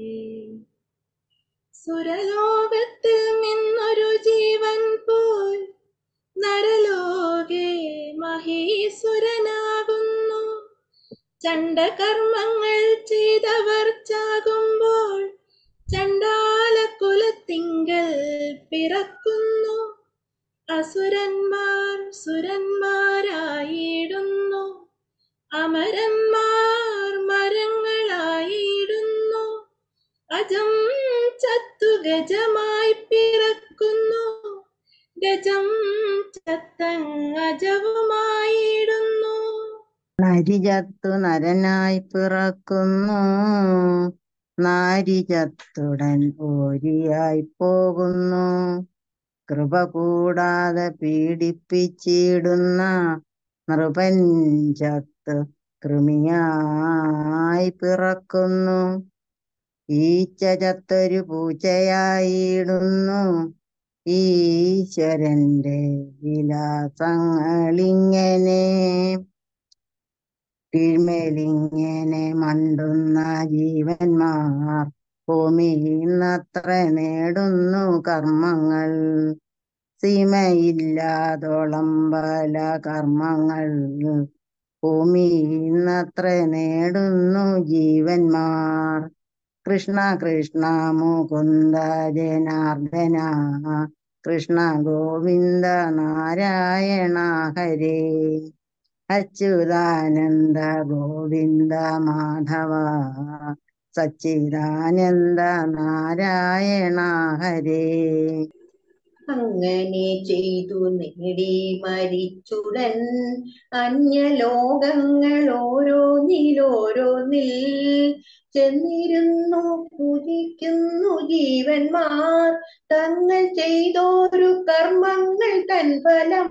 സുരലോകത്തിൽ നിന്നൊരു ജീവൻ പോയി നരലോകെ മഹീസുരനാകുന്നു ചണ്ടകർമ്മങ്ങൾ ചെയ്തവർ ചാകുമ്പോൾ ചണ്ടാല കുലത്തിങ്കൽ പിറക്കുന്നു അസുരന്മാർ സുരന്മാരായിടുന്നു അമരന്മാർ മരങ്ങളായിടുന്നു അജം ചത്തു ഗജമായി പിറക്കുന്നു ഗജം ചത്തങ്ങജവുമായിടുന്നു നരിചത്തു നരനായി പിറക്കുന്നു നാരിചത്തുടൻ ഓരിയായി പോകുന്നു കൃപ കൂടാതെ പീഡിപ്പിച്ചിടുന്ന നൃപഞ്ചത്ത് കൃമിയായി പിറക്കുന്നു ഈച്ച ചത്തൊരു പൂച്ചയായിടുന്നു ഈശ്വരന്റെ വിലാസങ്ങളിങ്ങനെ കീഴ്മേലിങ്ങനെ മണ്ടുന്ന ജീവന്മാർ ഭൂമിയിന്നത്ര നേടുന്നു കർമ്മങ്ങൾ സീമയില്ലാതോളം പല കർമ്മങ്ങൾ ഭൂമിയിന്നത്ര നേടുന്നു ജീവന്മാർ കൃഷ്ണ കൃഷ്ണ മുകുന്ദ ജനാർദ്ദന കൃഷ്ണ ഗോവിന്ദ നാരായണ ഹരേ അച്യുതാനന്ദ ഗോവിന്ദ മാധവ സച്ചിദാനന്ദ നാരായണ ഹരേ അങ്ങനെ ചെയ്തു നേടി മരിച്ചുടൻ അന്യലോകങ്ങൾ ഓരോന്നിലോരോന്നിൽ ചെന്നിരുന്നു പൂജിക്കുന്നു ജീവന്മാർ തങ്ങൾ ചെയ്തോരു കർമ്മങ്ങൾ തൻ ഫലം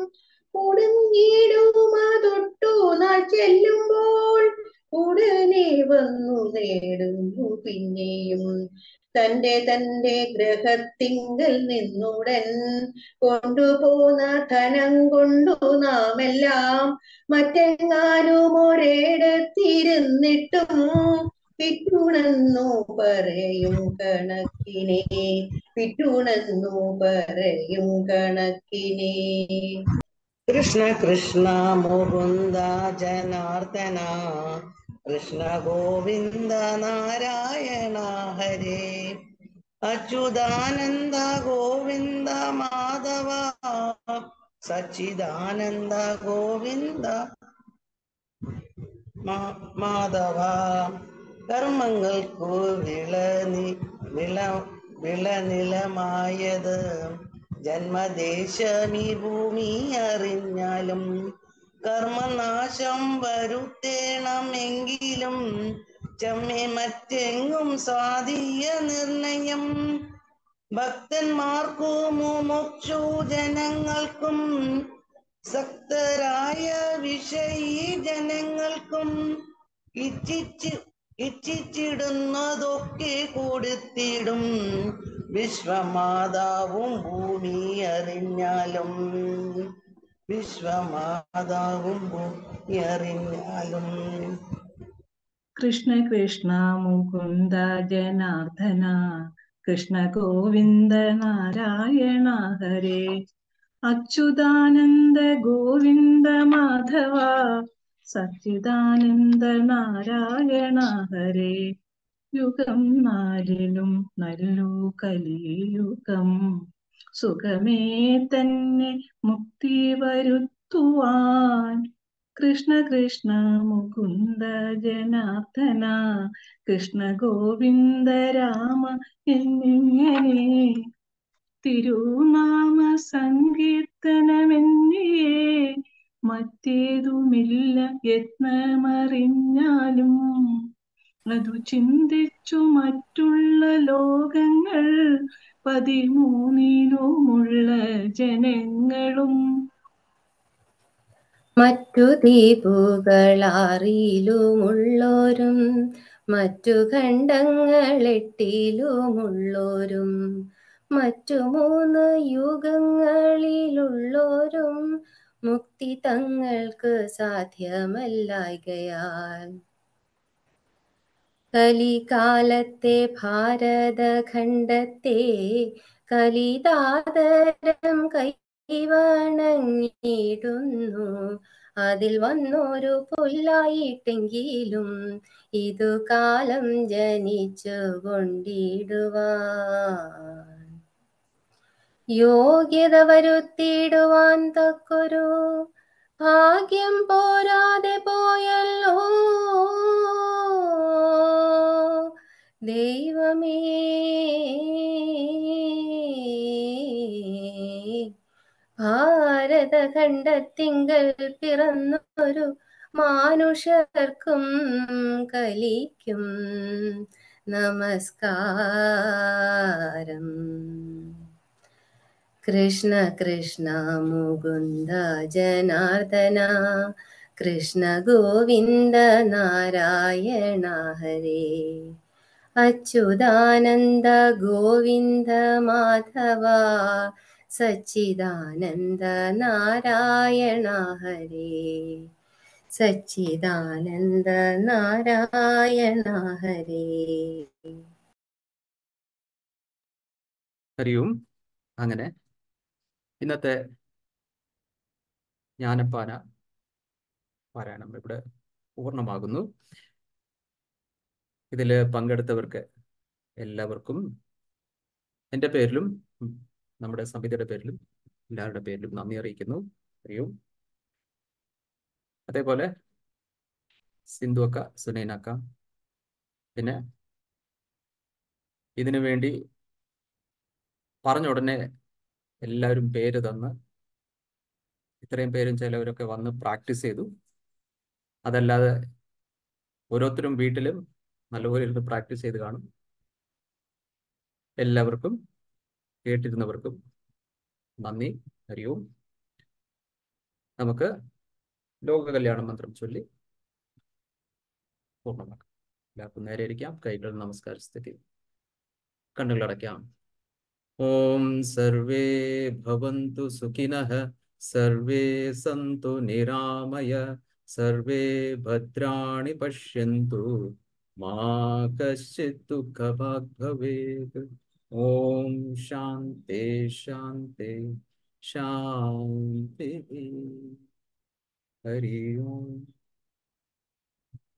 കൊടുങ്ങിടുമതൊട്ടു നാൾ ചെല്ലുമ്പോൾ ഉടനെ വന്നു നേടുന്നു പിന്നെയും തന്റെ തന്റെ ഗ്രഹത്തിങ്കൽ നിന്നുടൻ കൊണ്ടുപോന്ന ധനം കൊണ്ടു നാം എല്ലാം മറ്റെങ്ങാനും ഒരിടത്തിരുന്നിട്ടും വിറ്റുണെന്നു പറയും കണക്കിനെ വിറ്റുണെന്നു പറയും കണക്കിനെ കൃഷ്ണ കൃഷ്ണ മുകുന്ദ ജനാർദ്ദന കൃഷ്ണ ഗോവിന്ദ നാരായണ ഹരേ അച്യുതാനന്ദ ഗോവിന്ദ മാധവ സച്ചിദാനന്ദ ഗോവിന്ദ മാ- മാധവ കർമ്മങ്ങൾക്കു വിളനി വിള വിളനിലമായത് ജന്മദേശമീ ഭൂമി അറിഞ്ഞാലും കർമ്മനാശം വരുത്തേണമെങ്കിലും ചമ്മെ മറ്റെങ്ങും സ്വാധീയ നിർണയം ഭക്തന്മാർക്കു മുമുക്ഷു ജനങ്ങൾക്കും സക്തരായ വിഷയീ ജനങ്ങൾക്കും ഇച്ഛിച്ച് ഇച്ഛിച്ചിടുന്നതൊക്കെ കൊടുത്തിടും വിശ്വമാതാവും ഭൂമി അറിഞ്ഞാലും വിശ്വമാതാവും ഭൂമി അറിഞ്ഞാലും കൃഷ്ണ കൃഷ്ണ മുകുന്ദ ജനാർദ്ദന കൃഷ്ണ ഗോവിന്ദ നാരായണ ഹരേ അച്യുതാനന്ദ ഗോവിന്ദ മാധവ സച്ചിദാനന്ദ നാരായണ ഹരേ യുഗം നാലിലും നല്ലു കലിയുഗം സുഖമേ തന്നെ മുക്തി വരുത്തുവാൻ കൃഷ്ണ കൃഷ്ണ മുകുന്ദ ജനാർദ്ദന കൃഷ്ണ ഗോവിന്ദ രാമ എന്നിങ്ങനെ തിരുനാമ സങ്കീർത്തനമെന്നേ മറ്റേതുമില്ല യത്നമറിഞ്ഞാലും അതു ചിന്തിച്ചു മറ്റുള്ള ലോകങ്ങൾ പതിമൂന്നിലുമുള്ള ജനങ്ങളും മറ്റു ദ്വീപുകളാറിയിലുമുള്ളോരും മറ്റു ഖണ്ഡങ്ങളെട്ടിലുമുള്ളോരും മറ്റു മൂന്ന് യുഗങ്ങളിലുള്ളോരും മുക്തി തങ്ങൾക്ക് സാധ്യമല്ലായകയാൽ കലികാലത്തെ ഭാരതഖണ്ഡത്തെ കലിതാതരം കൈവണങ്ങിടുന്നു അതിൽ വന്നൊരു പുല്ലായിട്ടെങ്കിലും ഇതു കാലം ജനിച്ചു കൊണ്ടിടുവാൻ യോഗ്യത വരുത്തിയിടുവാൻ തക്കൊരു ഭാഗ്യം പോരാതെ പോയല്ലോ ദൈവമേ ഭാരതഖണ്ഡത്തിങ്കൽ പിറന്നൊരു മാനുഷർക്കും കലിക്കും നമസ്കാരം കൃഷ്ണ കൃഷ്ണ മുകുന്ദ ജനാർദ്ദന കൃഷ്ണ ഗോവിന്ദ നാരായണ ഹരേ അച്യുതാനന്ദ ഗോവിന്ദ മാധവ സച്ചിദാനന്ദ നാരായണ ഹരേ സച്ചിദാനന്ദ നാരായണ ഹരേ ഹരിയും അങ്ങനെ ഇന്നത്തെ ജ്ഞാനപ്പാന പാരായണം ഇവിടെ പൂർണ്ണമാകുന്നു ഇതിൽ പങ്കെടുത്തവർക്ക് എല്ലാവർക്കും എൻ്റെ പേരിലും ഉം, നമ്മുടെ സമിതിയുടെ പേരിലും എല്ലാവരുടെ പേരിലും നന്ദി അറിയിക്കുന്നു ഹരിയും അതേപോലെ സിന്ധു അക്ക സുനൈന അക്ക പിന്നെ ഇതിനു വേണ്ടി പറഞ്ഞ ഉടനെ എല്ലാവരും പേര് തന്ന് ഇത്രയും പേരും ചിലവരൊക്കെ വന്ന് പ്രാക്ടീസ് ചെയ്തു അതല്ലാതെ ഓരോരുത്തരും വീട്ടിലും നല്ലപോലെ ഇരുന്ന് പ്രാക്ടീസ് ചെയ്ത് കാണും എല്ലാവർക്കും കേട്ടിരുന്നവർക്കും നന്ദി ഹരിവും നമുക്ക് ലോക കല്യാണ മന്ത്രം ചൊല്ലി പൂർണ്ണമാക്കാം എല്ലാവർക്കും നേരെ ഇരിക്കാം കൈകൾ നമസ്കാര സ്ഥിതി കണ്ണുകളടയ്ക്കാം ഓം സർവേ ഭവന്തു സുഖിനഃ സർവേ സന്തു നിരാമയ സർവേ ഭദ്രാണി പശ്യന്തു മാ കശ്ചിത് ദുഃഖഭാഗ് ഭവേത് ഓം ശാന്തി ശാന്തി ശാന്തി ഹരി ഓം